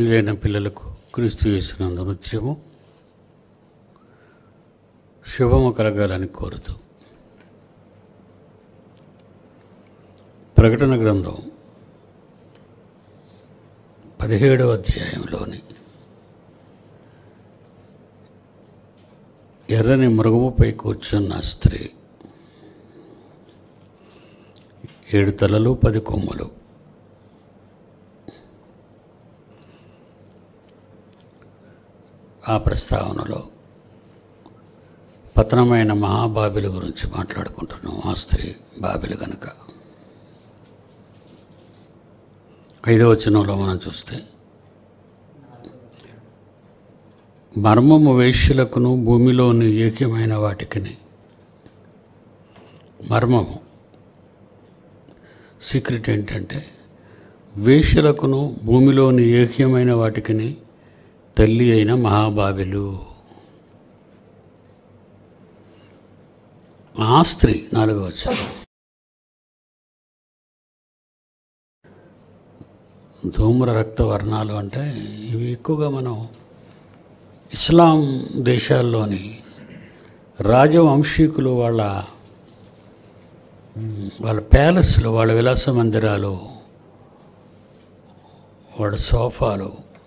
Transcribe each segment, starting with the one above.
ప్రియులైన పిల్లలకు క్రీస్తు చేసినందు నృత్యము శుభము కలగాలని కోరుతూ ప్రకటన గ్రంథం పదిహేడవ అధ్యాయంలోని ఎర్రని మృగముపై కూర్చున్న స్త్రీ ఏడు తలలు పది కొమ్ములు ఆ ప్రస్తావనలో పతనమైన మహాబాబిల గురించి మాట్లాడుకుంటున్నాం ఆ స్త్రీ బాబిలు కనుక ఐదవ వచనంలో మనం చూస్తే మర్మము వేష్యులకును భూమిలోని ఏక్యమైన వాటికిని మర్మము సీక్రెట్ ఏంటంటే వేష్యులకును భూమిలోని ఏక్యమైన వాటికిని తల్లి అయిన మహాబాబిలు ఆ స్త్రీ నాలుగవ వచ్చారు ధూమ్ర రక్త వర్ణాలు అంటే ఇవి ఎక్కువగా మనం ఇస్లాం దేశాల్లోని రాజవంశీకులు వాళ్ళ మ్, వాళ్ళ ప్యాలెస్లు వాళ్ళ విలాస మందిరాలు వాళ్ళ సోఫాలు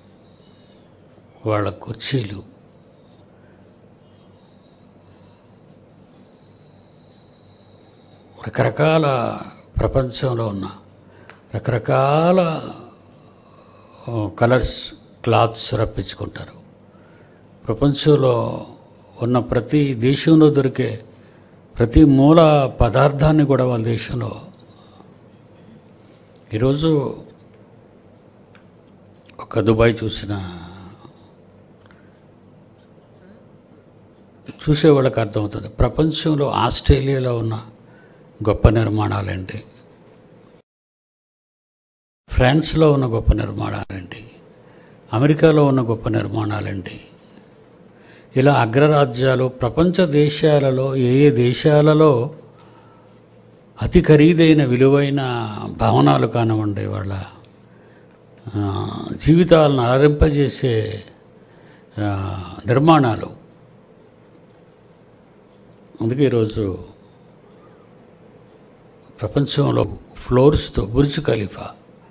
వాళ్ళ కుర్చీలు రకరకాల ప్రపంచంలో ఉన్న రకరకాల ఆ, కలర్స్ క్లాత్స్ రప్పించుకుంటారు ప్రపంచంలో ఉన్న ప్రతి దేశంలో దొరికే ప్రతి మూల పదార్థాన్ని కూడా వాళ్ళ దేశంలో ఈరోజు ఒక దుబాయ్ చూసిన చూసే వాళ్ళకి అర్థమవుతుంది ప్రపంచంలో ఆస్ట్రేలియాలో ఉన్న గొప్ప నిర్మాణాలేంటి ఫ్రాన్స్లో ఉన్న గొప్ప నిర్మాణాలేంటి అమెరికాలో ఉన్న గొప్ప నిర్మాణాలేంటి ఇలా అగ్రరాజ్యాలు ప్రపంచ దేశాలలో ఏ ఏ దేశాలలో అతి ఖరీదైన విలువైన భవనాలు కానివ్వండి వాళ్ళ ఆ, జీవితాలను అలరింపజేసే ఆ, నిర్మాణాలు అందుకే ఈరోజు ప్రపంచంలో ఫ్లోర్స్తో బుర్జ్ ఖలీఫా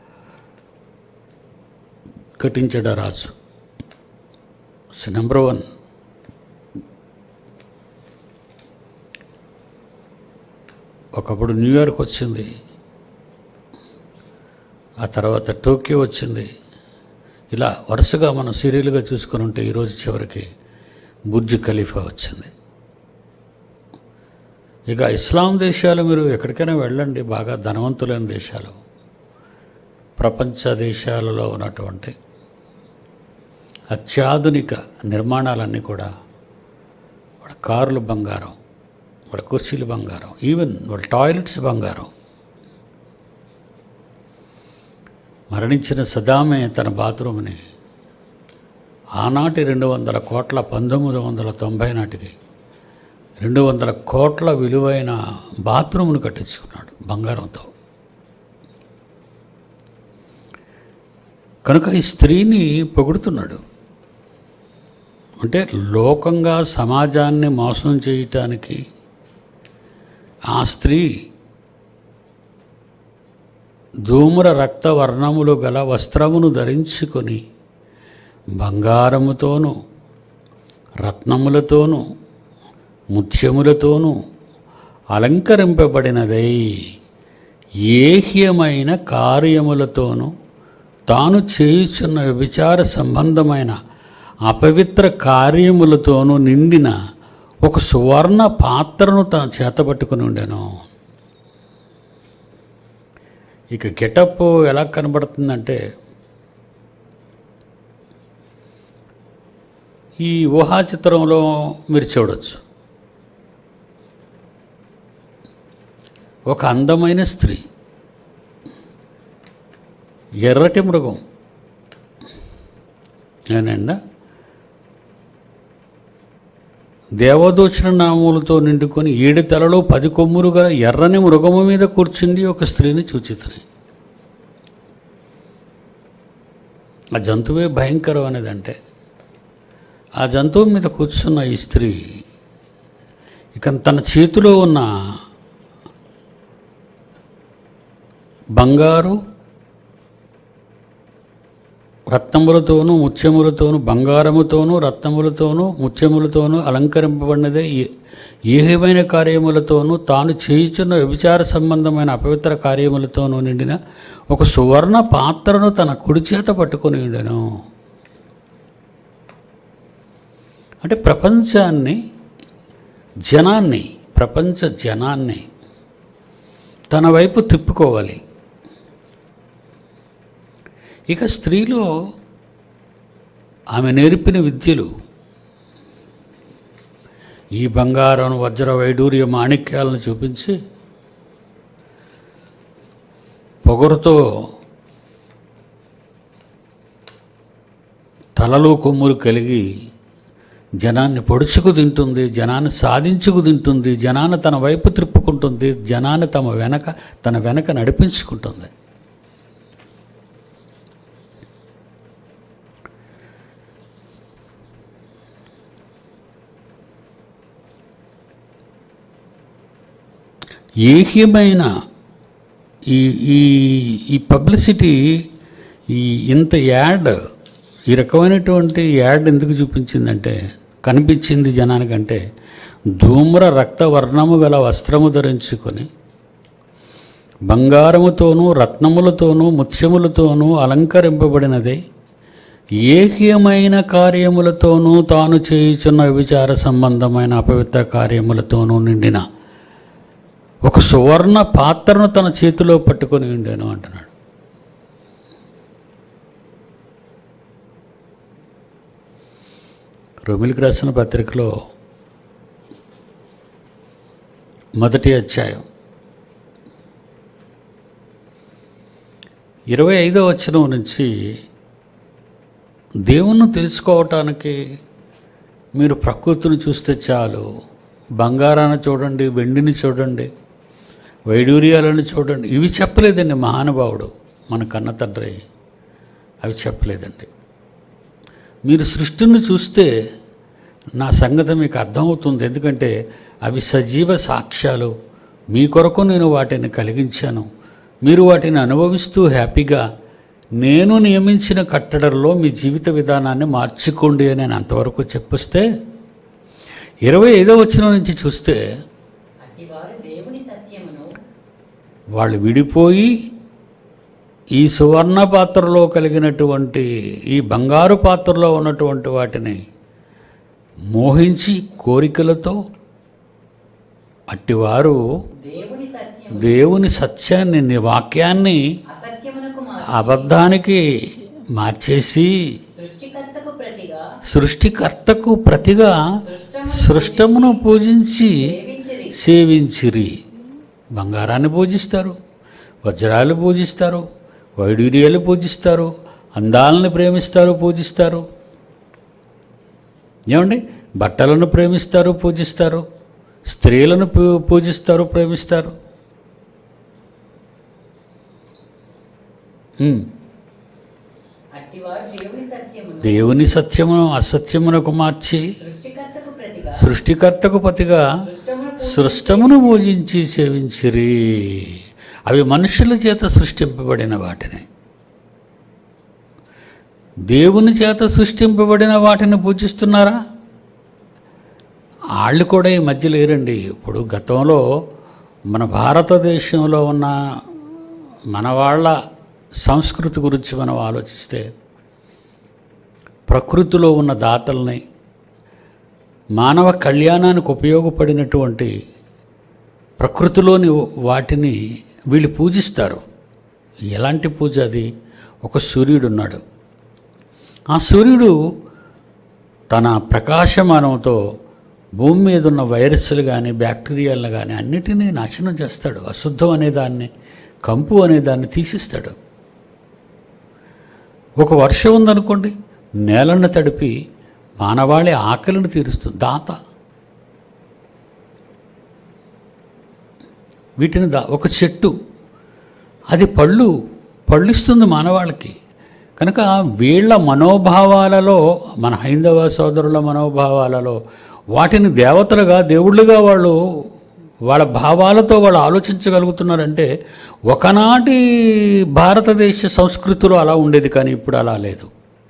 కట్టించాడు ఆ రాజు నెంబర్ వన్ ఒకప్పుడు న్యూయార్క్ వచ్చింది ఆ తర్వాత టోక్యో వచ్చింది ఇలా వరుసగా మనం సీరియల్గా చూసుకొని ఉంటే ఈరోజు చివరికి బుర్జ్ ఖలీఫా వచ్చింది ఇక ఇస్లాం దేశాలు మీరు ఎక్కడికైనా వెళ్ళండి బాగా ధనవంతులైన దేశాలు ప్రపంచ దేశాలలో ఉన్నటువంటి అత్యాధునిక నిర్మాణాలన్నీ కూడా వాళ్ళ కార్లు బంగారం వాళ్ళ కుర్చీలు బంగారం ఈవెన్ వాళ్ళ టాయిలెట్స్ బంగారం మరణించిన సదామే తన బాత్రూమ్ని ఆనాటి రెండు వందల కోట్ల పంతొమ్మిది వందల తొంభై నాటికి రెండు వందల కోట్ల విలువైన బాత్రూమ్ను కట్టించుకున్నాడు బంగారంతో కనుక ఈ స్త్రీని పొగుడుతున్నాడు అంటే లోకంగా సమాజాన్ని మోసం చేయటానికి ఆ స్త్రీ ధూమ్ర రక్త వర్ణములు గల వస్త్రమును ధరించుకొని బంగారముతోనూ రత్నములతోనూ ముత్యములతోనూ అలంకరింపబడినదై ఏహ్యమైన కార్యములతోనూ తాను చేయుచున్న విచార సంబంధమైన అపవిత్ర కార్యములతోనూ నిండిన ఒక సువర్ణ పాత్రను తాను చేతపట్టుకుని ఉండెను ఇక గెటప్ ఎలా కనబడుతుందంటే ఈ ఊహా చిత్రంలో మీరు చూడొచ్చు ఒక అందమైన స్త్రీ ఎర్రటి మృగం ఏనండి దేవదూషణ నామములతో నిండుకొని ఏడు తలలో పది కొమ్ములు గల ఎర్రని మృగము మీద కూర్చుండి ఒక స్త్రీని చూచితని ఆ జంతువే భయంకరం అనేదంటే ఆ జంతువు మీద కూర్చున్న ఈ స్త్రీ ఇక తన చేతిలో ఉన్న బంగారు రత్నములతోనూ ముత్యములతోనూ బంగారముతోనూ రత్నములతోనూ ముత్యములతోనూ అలంకరింపబడినదే ఏ- ఏహమైన కార్యములతోనూ తాను చేయుచున్న వ్యభిచార సంబంధమైన అపవిత్ర కార్యములతోనూ నిండిన ఒక సువర్ణ పాత్రను తన కుడి చేత పట్టుకొని ఉండెను అంటే ప్రపంచాన్ని జనాన్ని ప్రపంచ జనాన్ని తన వైపు తిప్పుకోవాలి ఇక స్త్రీలో ఆమె నేర్పిన విద్యలు ఈ బంగారం వజ్ర వైడూర్య మాణిక్యాలను చూపించి పొగరుతో తలలో కొమ్ములు కలిగి జనాన్ని పొడుచుకు తింటుంది జనాన్ని సాధించుకు తింటుంది జనాన్ని తన వైపు త్రిప్పుకుంటుంది జనాన్ని తమ వెనక తన వెనక నడిపించుకుంటుంది ఏహ్యమైన ఈ ఈ ఈ పబ్లిసిటీ ఈ ఇంత యాడ్ ఈ రకమైనటువంటి యాడ్ ఎందుకు చూపించిందంటే కనిపించింది జనానికంటే ధూమ్ర రక్తవర్ణము గల వస్త్రము ధరించుకొని బంగారముతోనూ రత్నములతోనూ ముత్యములతోనూ అలంకరింపబడినదే ఏహ్యమైన కార్యములతోనూ తాను చేయుచున్న విచార సంబంధమైన అపవిత్ర కార్యములతోనూ నిండిన ఒక సువర్ణ పాత్రను తన చేతిలో పట్టుకొని ఉండేను అంటున్నాడు రోమిలికి రాసిన పత్రికలో మొదటి అధ్యాయం ఇరవై ఐదో వచనం నుంచి దేవుణ్ణి తెలుసుకోవటానికి మీరు ప్రకృతిని చూస్తే చాలు బంగారాన్ని చూడండి వెండిని చూడండి వైడూర్యాలను చూడండి ఇవి చెప్పలేదండి మహానుభావుడు మన కన్న తండ్రి అవి చెప్పలేదండి మీరు సృష్టిని చూస్తే నా సంగతి మీకు అర్థమవుతుంది ఎందుకంటే అవి సజీవ సాక్ష్యాలు మీ కొరకు నేను వాటిని కలిగించాను మీరు వాటిని అనుభవిస్తూ హ్యాపీగా నేను నియమించిన కట్టడల్లో మీ జీవిత విధానాన్ని మార్చుకోండి అని నేను అంతవరకు చెప్పిస్తే ఇరవై ఐదో వచ్చిన నుంచి చూస్తే అట్టివారు దేవుని సత్యమును వాళ్ళు విడిపోయి ఈ సువర్ణ పాత్రలో కలిగినటువంటి ఈ బంగారు పాత్రలో ఉన్నటువంటి వాటిని మోహించి కోరికలతో అట్టివారు దేవుని సత్యము దేవుని సత్యాన్ని నీ వాక్యాన్ని అసత్యమునకు మార్చి అబద్ధానికి మార్చేసి సృష్టికర్తకు ప్రతిగా సృష్టికర్తకు ప్రతిగా సృష్టము సృష్టమును పూజించి సేవించిరి సేవించిరి బంగారాన్ని పూజిస్తారు వజ్రాలు పూజిస్తారు వైడూర్యాలు పూజిస్తారు అందాలను ప్రేమిస్తారు పూజిస్తారు ఏమండి బట్టలను ప్రేమిస్తారు పూజిస్తారు స్త్రీలను పూ- పూజిస్తారు ప్రేమిస్తారు ఉమ్. అట్టివారు దేవుని సత్యమును దేవుని సత్యమును అసత్యమునకు మార్చి సృష్టికర్తకు ప్రతిగా సృష్టికర్తకు పతిగా సృష్టమును సృష్టమును పూజించి సేవించిరి అవి మనుషుల చేత సృష్టింపబడిన వాటిని దేవుని చేత సృష్టింపబడిన వాటిని పూజిస్తున్నారా వాళ్ళు కూడా ఈ మధ్య లేరండి ఇప్పుడు గతంలో మన భారతదేశంలో ఉన్న మన వాళ్ళ సంస్కృతి గురించి మనం ఆలోచిస్తే ప్రకృతిలో ఉన్న దాతల్ని మానవ కళ్యాణానికి ఉపయోగపడినటువంటి ప్రకృతిలోని వాటిని వీళ్ళు పూజిస్తారు ఎలాంటి పూజ అది ఒక సూర్యుడు ఉన్నాడు ఆ సూర్యుడు తన ప్రకాశమానంతో భూమి మీద ఉన్న వైరస్లు కానీ బ్యాక్టీరియాలను కానీ అన్నిటినీ నాశనం చేస్తాడు అశుద్ధం అనే దాన్ని కంపు అనే దాన్ని తీసిస్తాడు ఒక వర్షం ఉందనుకోండి నేలను తడిపి మానవాళి ఆకలిని తీరుస్తుంది దాత వీటిని దా ఒక చెట్టు అది పళ్ళు పళ్ళిస్తుంది మానవాళికి కనుక వీళ్ళ మనోభావాలలో మన హైందవ సోదరుల మనోభావాలలో వాటిని దేవతలుగా దేవుళ్ళుగా వాళ్ళు వాళ్ళ భావాలతో వాళ్ళు ఆలోచించగలుగుతున్నారంటే ఒకనాటి భారతదేశ సంస్కృతిలో అలా ఉండేది కానీ ఇప్పుడు అలా లేదు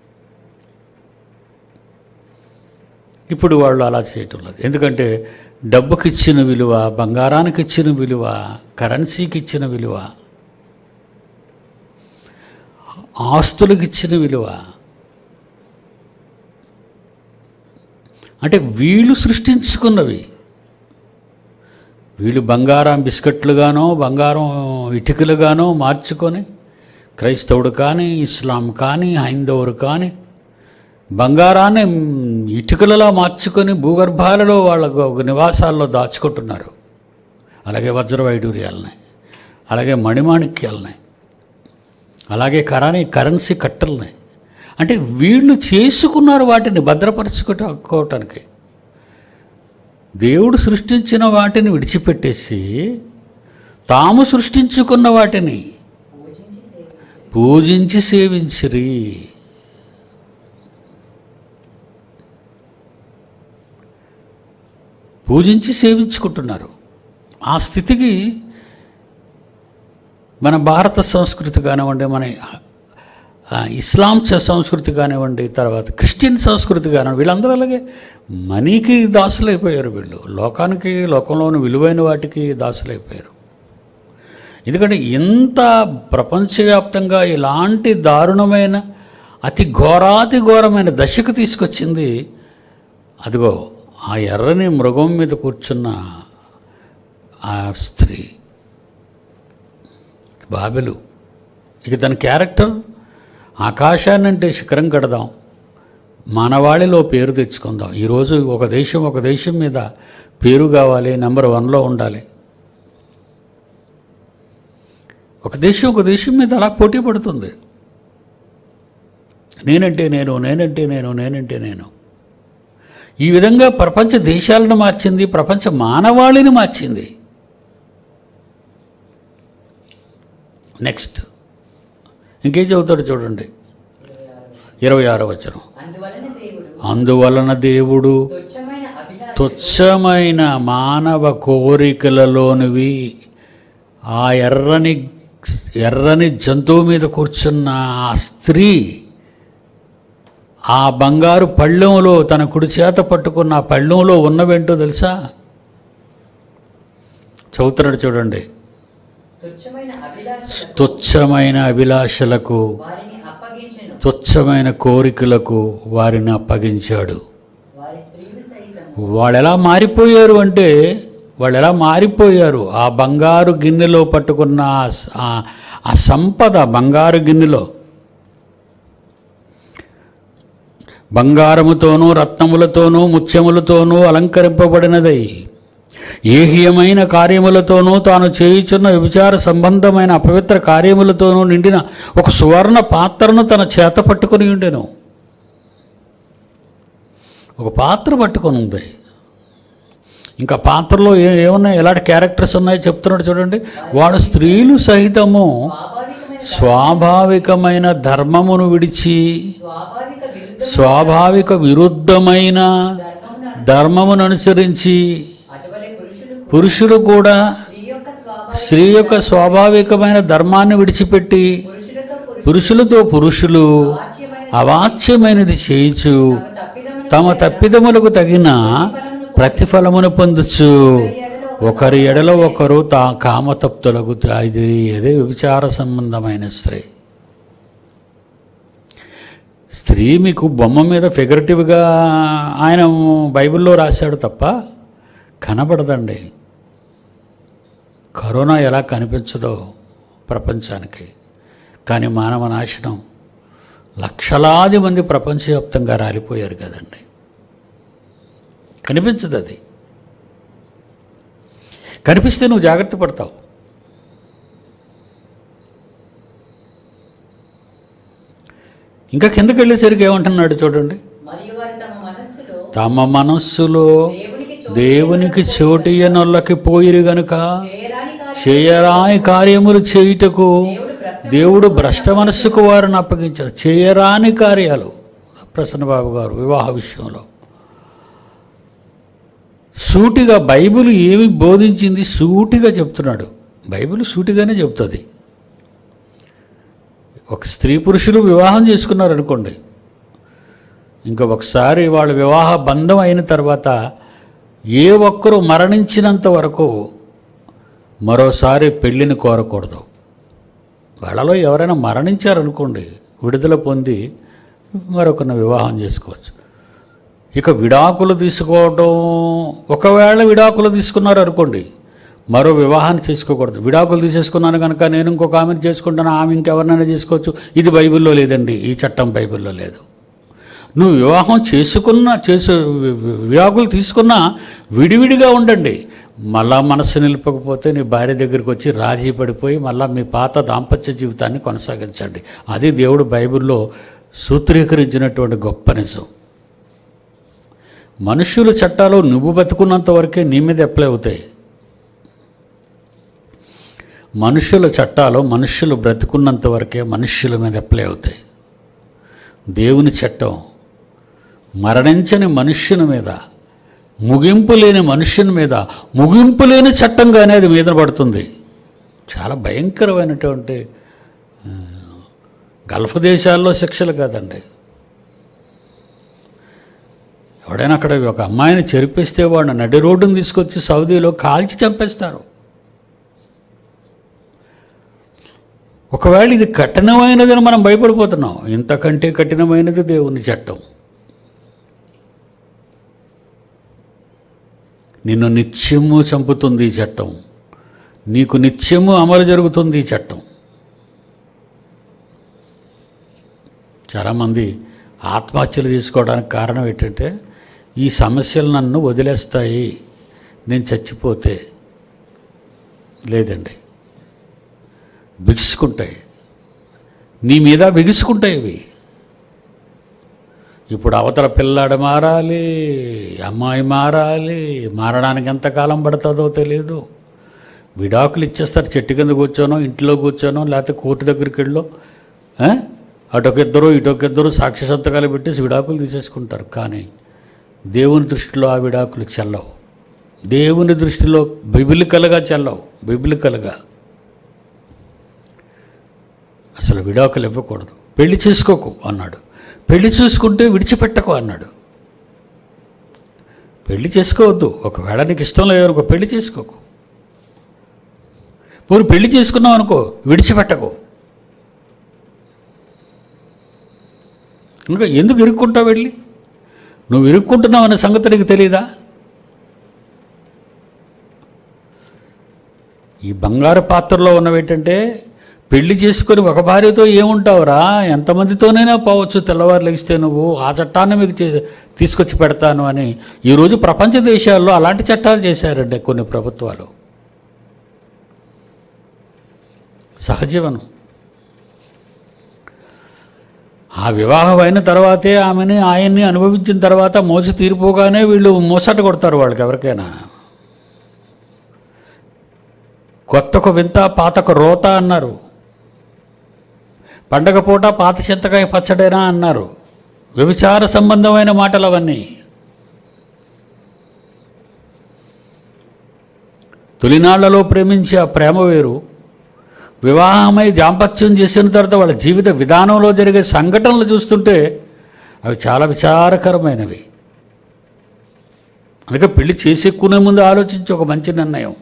ఇప్పుడు వాళ్ళు అలా చేయటం లేదు ఎందుకంటే డబ్బుకి ఇచ్చిన విలువ బంగారానికి ఇచ్చిన విలువ కరెన్సీకి ఇచ్చిన విలువ ఆస్తులకు ఇచ్చిన విలువ అంటే వీళ్ళు సృష్టించుకున్నవి వీళ్ళు బంగారం బిస్కెట్లుగానో బంగారం ఇటుకలుగానో మార్చుకొని క్రైస్తవుడు కానీ ఇస్లాం కానీ హైందవుడు కానీ బంగారాన్ని ఇటుకలలా మార్చుకొని భూగర్భాలలో వాళ్ళ గ- నివాసాల్లో దాచుకుంటున్నారు అలాగే వజ్ర వైడూర్యాలని అలాగే మణిమాణిక్యాలని అలాగే కరాని కరెన్సీ కట్టలని అంటే వీళ్ళు చేసుకున్నారు వాటిని భద్రపరచుకోవటానికి దేవుడు సృష్టించిన వాటిని విడిచిపెట్టేసి తాము సృష్టించుకున్న వాటిని పూజించి సేవించు. పూజించి సేవించిరి పూజించి సేవించుకుంటున్నారు ఆ స్థితికి మన భారత సంస్కృతి కానివ్వండి మన ఆ, ఇస్లాం స- సంస్కృతి కానివ్వండి తర్వాత క్రిస్టియన్ సంస్కృతి కానివ్వండి వీళ్ళందరూ అలాగే మనీకి దాసులైపోయారు వీళ్ళు లోకానికి లోకంలోని విలువైన వాటికి దాసులైపోయారు ఎందుకంటే ఇంత ప్రపంచవ్యాప్తంగా ఇలాంటి దారుణమైన అతి ఘోరాతి ఘోరమైన దశకు తీసుకొచ్చింది అదిగో ఆ ఎర్రని మృగం మీద కూర్చున్న ఆ స్త్రీ బాబెలు ఇక తన క్యారెక్టర్ ఆకాశాన్నంటే శిఖరం కడదాం మానవాళిలో పేరు తెచ్చుకుందాం ఈరోజు ఒక దేశం ఒక దేశం మీద పేరు కావాలి నెంబర్ వన్లో ఉండాలి ఒక దేశం ఒక దేశం మీద అలా పోటీ పడుతుంది నేనంటే నేను నేనంటే నేను నేనంటే నేను ఈ విధంగా ప్రపంచ దేశాలను మార్చింది ప్రపంచ మానవాళిని మార్చింది నెక్స్ట్ ఇంకేం చదువుతాడు చూడండి ఇరవై ఆరు ఇరవై ఆరో వచనం అందువలన దేవుడు అందువలన దేవుడు తుచ్చమైన అభిలాష తుచ్చమైన మానవ కోరికలలోనివి ఆ ఎర్రని ఎర్రని జంతువు మీద కూర్చున్న ఆ స్త్రీ ఆ బంగారు పళ్ళెంలో తన కుడి చేత పట్టుకున్న ఆ పళ్ళెంలో ఉన్నవేంటో తెలుసా చదువుతున్నాడు చూడండి తుచ్చమైన అభిలాష తుచ్చమైన అభిలాషలకు వారిని అప్పగించెను తుచ్చమైన కోరికలకు వారిని అప్పగించాడు వారి స్త్రీలు సైతం వాళ్ళు ఎలా మారిపోయారు అంటే వాళ్ళు ఎలా మారిపోయారు ఆ బంగారు గిన్నెలో పట్టుకున్న ఆ స- ఆ- ఆ సంపద బంగారు గిన్నెలో బంగారముతోనూ రత్నములతోనూ ముత్యములతోనూ అలంకరింపబడినదై ఏహ్యమైన కార్యములతోనూ తాను చేయుచున్న విచార సంబంధమైన అపవిత్ర కార్యములతోనూ నిండిన ఒక సువర్ణ పాత్రను తన చేత పట్టుకొని ఉండెను ఒక పాత్ర పట్టుకొని ఉంది ఇంకా పాత్రలో ఏ ఏమున్నాయి ఎలాంటి క్యారెక్టర్స్ ఉన్నాయో చెప్తున్నాడు చూడండి వాడు స్త్రీలు సహితము స్వాభావికమైన స్వాభావికమైన ధర్మమును విడిచి స్వాభావిక విరుద్ధ స్వాభావిక విరుద్ధమైన ధర్మమును ధర్మమును అనుసరించి అటువలే పురుషులు పురుషుడు కూడా స్త్రీ యొక్క స్వాభావిక స్త్రీ యొక్క స్వాభావికమైన ధర్మాన్ని విడిచిపెట్టి పురుషులతో పురుషులు పురుషులతో పురుషులు వాచ్యమైన అవాచ్యమైనది చేయుచు తమ తప్పిదమును తమ తప్పిదములకు తగిన ప్రతిఫలమును పొందొచ్చు ఒకరి ఎడల ఒకరు తా కామతప్తులకు ఇది అదే వ్యభిచార సంబంధమైన స్త్రీ స్త్రీ మీకు బొమ్మ మీద ఫిగరేటివ్గా ఆయన బైబిల్లో రాశాడు తప్ప కనబడదండి కరోనా ఎలా కనిపించదో ప్రపంచానికి కానీ మానవ నాశనం లక్షలాది మంది ప్రపంచవ్యాప్తంగా రాలిపోయారు కదండి కనిపించదు అది కనిపిస్తే నువ్వు జాగ్రత్త పడతావు ఇంకా కిందకి వెళ్ళేసరికి ఏమంటున్నాడు చూడండి మరియు వారు తమ మనస్సులో తమ మనస్సులో దేవునికి చోటు దేవునికి చోటియనొల్లకి పోయిరు గనుక చేయరాని కార్యం చేయరాని కార్యములు చేయుటకు దేవుడు భ్రష్ట దేవుడు భ్రష్ట మనస్సుకు వారిని అప్పగించారు చేయరాని కార్యాలు ప్రసన్నబాబు గారు వివాహ విషయంలో సూటిగా బైబిల్ ఏమి బోధించింది సూటిగా చెప్తున్నాడు బైబిల్ సూటిగానే చెప్తుంది ఒక స్త్రీ పురుషులు వివాహం చేసుకున్నారు అనుకోండి ఇంకా ఒకసారి వాళ్ళ వివాహ బంధం అయిన తర్వాత ఏ ఒక్కరూ మరణించినంత వరకు మరోసారి పెళ్ళిని కోరకూడదు వాళ్ళలో ఎవరైనా మరణించారనుకోండి విడుదల పొంది మరొకరిని వివాహం చేసుకోవచ్చు ఇక విడాకులు తీసుకోవడం ఒకవేళ విడాకులు తీసుకున్నారు అనుకోండి మరో వివాహాన్ని చేసుకోకూడదు విడాకులు తీసేసుకున్నాను కనుక నేను ఇంకొక ఆమెను చేసుకుంటాను ఆమె ఇంకెవరినైనా చేసుకోవచ్చు ఇది బైబిల్లో లేదండి ఈ చట్టం బైబిల్లో లేదు నువ్వు వివాహం చేసుకున్న చేసు వి- వి- విడాకులు తీసుకున్నా విడివిడిగా ఉండండి మళ్ళా మనస్సు నిలపకపోతే నీ భార్య దగ్గరికి వచ్చి రాజీ పడిపోయి మళ్ళా మీ పాత దాంపత్య జీవితాన్ని కొనసాగించండి అది దేవుడు బైబిల్లో సూత్రీకరించినటువంటి గొప్ప నిజం మనుష్యుల చట్టాలు నువ్వు బతుకున్నంత వరకే నీ మీద అప్లై అవుతాయి మనుషుల చట్టాలు మనుష్యులు బ్రతుకున్నంత వరకే మనుష్యుల మీద అప్లై అవుతాయి దేవుని చట్టం మరణించని మనుష్యుని మీద ముగింపు లేని మనుష్యుని మీద ముగింపు లేని చట్టంగానే అది మీద పడుతుంది చాలా భయంకరమైనటువంటి ఆ, గల్ఫ్ దేశాల్లో శిక్షలు కాదండి ఎవడైనా అక్కడ ఒక అమ్మాయిని చెరిపిస్తే వాడిని నడి రోడ్డును తీసుకొచ్చి సౌదీలో కాల్చి చంపేస్తారు ఒకవేళ ఇది కఠినమైనదని మనం భయపడిపోతున్నాం ఇంతకంటే కఠినమైనది దేవుని చట్టం నిన్ను నిత్యము చంపుతుంది ఈ చట్టం నీకు నిత్యము అమలు జరుగుతుంది ఈ చట్టం చాలామంది ఆత్మహత్యలు చేసుకోవడానికి కారణం ఏంటంటే ఈ సమస్యలు నన్ను వదిలేస్తాయి నేను చచ్చిపోతే లేదండి బిగుసుకుంటాయి నీ మీద బిగుసుకుంటాయి ఇవి ఇప్పుడు అవతల పిల్లాడు మారాలి అమ్మాయి మారాలి మారడానికి ఎంతకాలం పడుతుందో తెలియదు విడాకులు ఇచ్చేస్తారు చెట్టు కింద కూర్చోనో ఇంట్లో కూర్చోనో లేకపోతే కోర్టు దగ్గరికి వెళ్ళో ఆ? అటొకిద్దరు ఇటొకిద్దరు సాక్షి సంతకాలు పెట్టేసి విడాకులు తీసేసుకుంటారు కానీ దేవుని దృష్టిలో ఆ విడాకులు చెల్లవు దేవుని దృష్టిలో బిబిలికలుగా చెల్లవు బిబిలికలుగా అసలు విడాకులు ఇవ్వకూడదు పెళ్లి చేసుకోకు అన్నాడు పెళ్లి చూసుకుంటే విడిచిపెట్టకు అన్నాడు పెళ్లి చేసుకోవద్దు ఒకవేళ నీకు ఇష్టం లేదనుకో పెళ్లి చేసుకోకు పోనీ పెళ్లి చేసుకున్నావు అనుకో విడిచిపెట్టకు ఇంకా ఎందుకు ఇరుక్కుంటావు వెళ్ళి నువ్వు ఇరుక్కుంటున్నావు అనే సంగతి నీకు తెలియదా ఈ బంగారు పాత్రలో ఉన్నవి ఏంటంటే పెళ్లి చేసుకొని ఒక భార్యతో ఏముంటావురా ఎంతమందితోనైనా పోవచ్చు తెల్లవారు లెగిస్తే నువ్వు ఆ చట్టాన్ని మీకు చే- తీసుకొచ్చి పెడతాను అని ఈరోజు ప్రపంచ దేశాల్లో అలాంటి చట్టాలు చేశారండి కొన్ని ప్రభుత్వాలు సహజీవనం ఆ వివాహం అయిన తర్వాతే ఆమెని ఆయన్ని అనుభవించిన తర్వాత మోసి తీరిపోగానే వీళ్ళు మోసట కొడతారు వాళ్ళకి ఎవరికైనా కొత్తకు వింత పాతకు రోత అన్నారు పండగ పూట పాత చింతకాయ పచ్చడేనా అన్నారు వ్యభిచార సంబంధమైన మాటలు అవన్నీ తొలినాళ్లలో ప్రేమించే ఆ ప్రేమ వేరు వివాహమై దాంపత్యం చేసిన తర్వాత వాళ్ళ జీవిత విధానంలో జరిగే సంఘటనలు చూస్తుంటే అవి చాలా విచారకరమైనవి అందుకే పెళ్లి చేసేక్కునే ముందు ఆలోచించి ఒక మంచి నిర్ణయం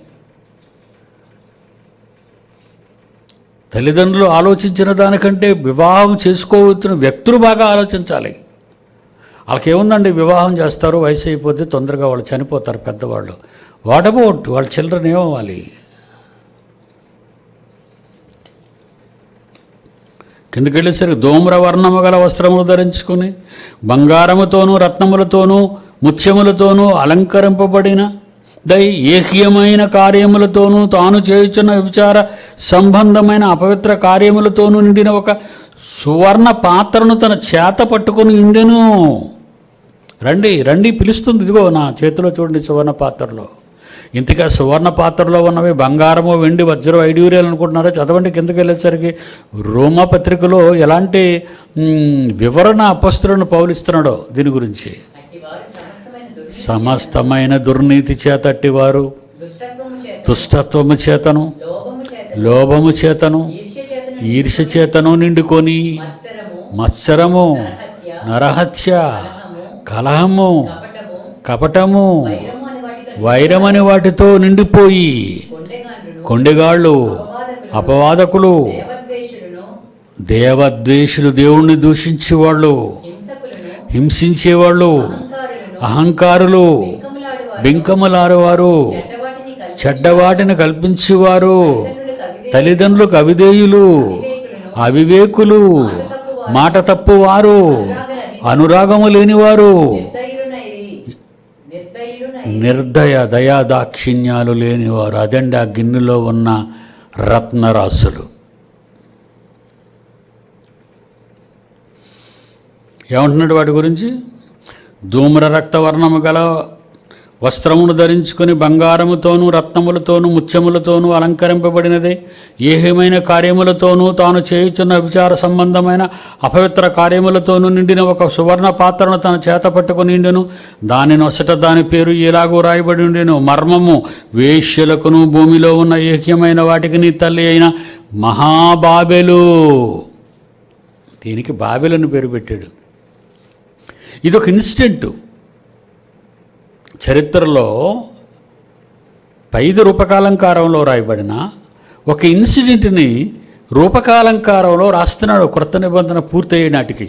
తల్లిదండ్రులు ఆలోచించిన దానికంటే వివాహం చేసుకోవచ్చిన వ్యక్తులు బాగా ఆలోచించాలి వాళ్ళకి ఏముందండి వివాహం చేస్తారు వయసు అయిపోతే తొందరగా వాళ్ళు చనిపోతారు పెద్దవాళ్ళు వాట్ అబౌట్ వాళ్ళ చిల్డ్రన్ ఏమవ్వాలి కిందకి వెళ్ళేసరికి ధూమ్ర వర్ణము గల వస్త్రములు ధరించుకుని బంగారముతోనూ రత్నములతోనూ ముత్యములతోనూ అలంకరింపబడిన దై ఏహ్యమైన కార్యములతోనూ తాను చేయుచున్న విచార సంబంధమైన అపవిత్ర కార్యములతోనూ నిండిన ఒక సువర్ణ పాత్రను తన చేత పట్టుకొని ఇండెను రండి రండి పిలుస్తుంది ఇదిగో నా చేతిలో చూడండి సువర్ణ పాత్రలో ఇంతగా సువర్ణ పాత్రలో ఉన్నవి బంగారము వెండి వజ్రం ఐడ్యూరియాలు అనుకుంటున్నారా చదవండి కిందకి వెళ్ళేసరికి రోమా పత్రికలో ఎలాంటి మ్, వివరణ అపస్తులను పౌలిస్తున్నాడో దీని గురించి అట్టి వారు సమస్తమైన దుర్నీతి సమస్తమైన దుర్నీతి చేత అట్టివారు దుష్టత్వము చేత దుష్టత్వము చేతను లోభము చేత లోభము చేతను ఈర్ష్య చేతను ఈర్ష్య చేతను నిండుకొని మత్సరము మత్సరము నరహత్య నరహత్య కలహము కలహము కపటము కపటము వైరము అని వాటి వైరమని వాటితో నిండిపోయి కొండెగాండ్రును కొండెగాళ్ళు అపవాదకులు దేవద్వేషులను దేవద్వేషులు దేవుణ్ణి దూషించేవాళ్ళు హింసకులను హింసించేవాళ్ళు అహంకారులను అహంకారులు బింకములాడువారు బింకములారువారు చెడ్డవాటిని కలిసి చెడ్డవాటిని కల్పించేవారు తల్లిదండ్రులకు అవిధేయులు, తల్లిదండ్రులకు అవిధేయులు అవివేకులను, అవివేకులు మాట తప్పువారు అనురాగము లేనివారు నిర్దయులునైరి నిర్దయులునైరి నిర్దయ దయా దాక్షిణ్యాలు లేనివారు అదండి ఆ గిన్నెలో ఉన్న రత్నరాశులు ఏమంటున్నాడు వాటి గురించి ధూమ్ర రక్తవర్ణము గల వస్త్రమును ధరించుకొని బంగారముతోనూ రత్నములతోనూ ముత్యములతోనూ అలంకరింపబడినది ఏహమైన కార్యములతోనూ తాను చేయుచున్న విచార సంబంధమైన అపవిత్ర కార్యములతోనూ నిండిన ఒక సువర్ణ పాత్రను తన చేత పట్టుకుని నిండెను దాని నొసట దాని పేరు ఎలాగూ రాయబడి ఉండెను మర్మము వేశ్యలకును భూమిలో ఉన్న ఏక్యమైన వాటికి నీ తల్లి అయిన మహాబాబెలు దీనికి బాబెలను పేరు పెట్టాడు ఇదొక ఇన్సిడెంట్ చరిత్రలో పైది రూపకాలంకారంలో రాయబడిన ఒక ఇన్సిడెంట్ని రూపకాలంకారంలో రాస్తున్నాడు క్రొత్త నిబంధన పూర్తయ్యే నాటికి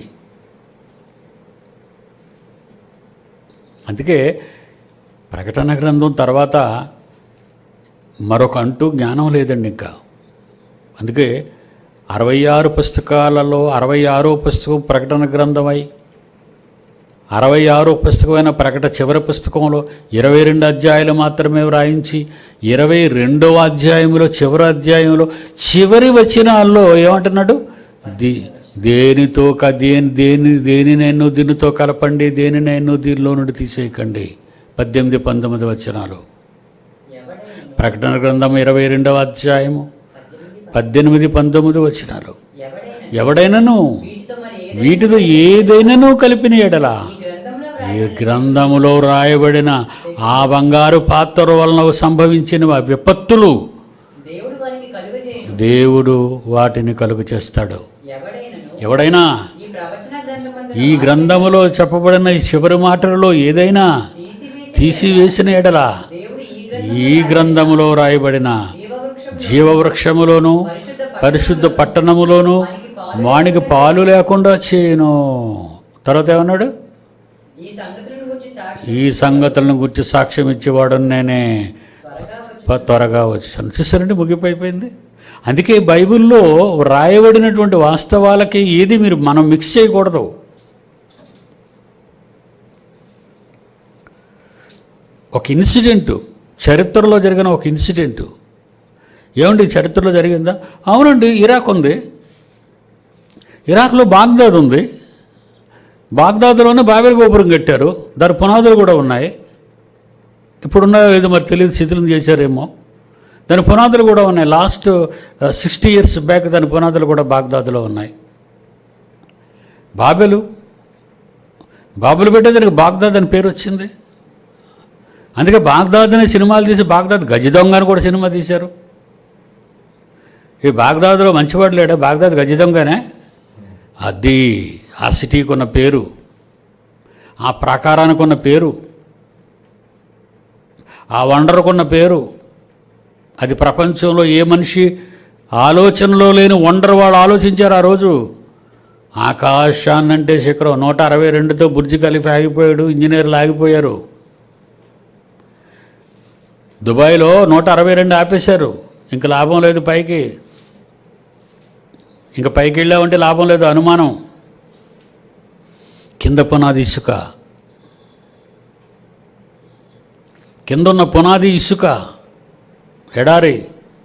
అందుకే ప్రకటన గ్రంథం తర్వాత మరొక అంటూ జ్ఞానం లేదండి ఇంకా అందుకే అరవై ఆరు పుస్తకాలలో అరవై ఆరో పుస్తకం ప్రకటన గ్రంథమై అరవై ఆరో పుస్తకమైన ప్రకట చివరి పుస్తకంలో ఇరవై రెండు అధ్యాయాలు మాత్రమే వ్రాయించి ఇరవై రెండవ అధ్యాయంలో చివరి అధ్యాయంలో చివరి వచనాల్లో ఏమంటున్నాడు ది దేనితో క దేని దేని దేనినైనా దీనితో కలపండి దేనినైనా దీనిలో నుండి తీసేయకండి పద్దెనిమిది పంతొమ్మిది వచనాలు ఎవడైనా ప్రకటన గ్రంథం ఇరవై రెండవ అధ్యాయము పద్దెనిమిది పద్దెనిమిది పంతొమ్మిది వచనాలు ఎవడైనా ఎవడైనను వీటితో మరి ఏ వీటితో ఏదైనాను కలిపిన ఎడలా ఈ గ్రంథంలో ఈ గ్రంథములో రాయబడిన ఆ బంగారు పాత్ర వలన సంభవించిన విపత్తులు దేవుడు వారికి కలుగ చేయను దేవుడు వాటిని కలుగు చేస్తాడు ఎవడైనను ఎవడైనా ఈ ప్రవచన గ్రంథమందు ఈ గ్రంథములో చెప్పబడిన ఈ చివరి మాటలలో ఏదైనా తీసివేసి తీసివేసిన ఎడల దేవుడు ఈ గ్రంథం ఈ గ్రంథములో రాయబడిన జీవవృక్షం జీవవృక్షములోను పరిశుద్ధ పరిశుద్ధ పట్టణములోను వానికి పాలు లేకుండా చేయను తర్వాత ఏమన్నాడు ఈ సంగతులను గురించి సాక్షి ఈ సంగతులను గురించి సాక్ష్యం ఇచ్చేవాడు నేనే త్వరగా వచ్చి ప- త్వరగా వచ్చాను చూసారంటే ముగిపోయిపోయింది అందుకే బైబిల్లో రాయబడినటువంటి వాస్తవాలకి ఏది మీరు మనం మిక్స్ చేయకూడదు ఒక ఇన్సిడెంటు చరిత్రలో జరిగిన ఒక ఇన్సిడెంటు ఏమండి చరిత్రలో జరిగిందా అవునండి ఇరాక్ ఉంది ఇరాక్లో బాగ్దాద్ ఉంది బాగ్దాద్లోనే బాబెల్ గోపురం కట్టారు దాని పునాదులు కూడా ఉన్నాయి ఇప్పుడున్నాయో లేదో మరి తెలియదు శిథిలం చేశారేమో దాని పునాదులు కూడా ఉన్నాయి లాస్ట్ సిక్స్టీ ఇయర్స్ బ్యాక్ దాని పునాదులు కూడా బాగ్దాద్లో ఉన్నాయి బాబెలు బాబులు పెట్టే దానికి బాగ్దాద్ అని పేరు వచ్చింది అందుకే బాగ్దాద్ అనే సినిమాలు తీసి బాగ్దాద్ గజ దొంగ అని కూడా సినిమా తీశారు ఈ బాగ్దాద్లో మంచివాడు లేడా బాగ్దాద్ గజ దొంగనే అది ఆ సిటీకి ఉన్న పేరు ఆ ప్రాకారానికి ఉన్న పేరు ఆ వండర్కున్న పేరు అది ప్రపంచంలో ఏ మనిషి ఆలోచనలో లేని వండర్ వాళ్ళు ఆలోచించారు ఆ రోజు ఆకాశాన్నంటే శిఖరం నూట అరవై రెండుతో బుర్జి ఖలీఫా ఆగిపోయాడు ఇంజనీర్లు ఆగిపోయారు దుబాయ్లో నూట అరవై రెండు ఆపేశారు ఇంక లాభం లేదు పైకి ఇంక పైకి వెళ్ళామంటే లాభం లేదు అనుమానం కింద పునాది ఇసుక కింద ఉన్న పునాది ఇసుక ఎడారి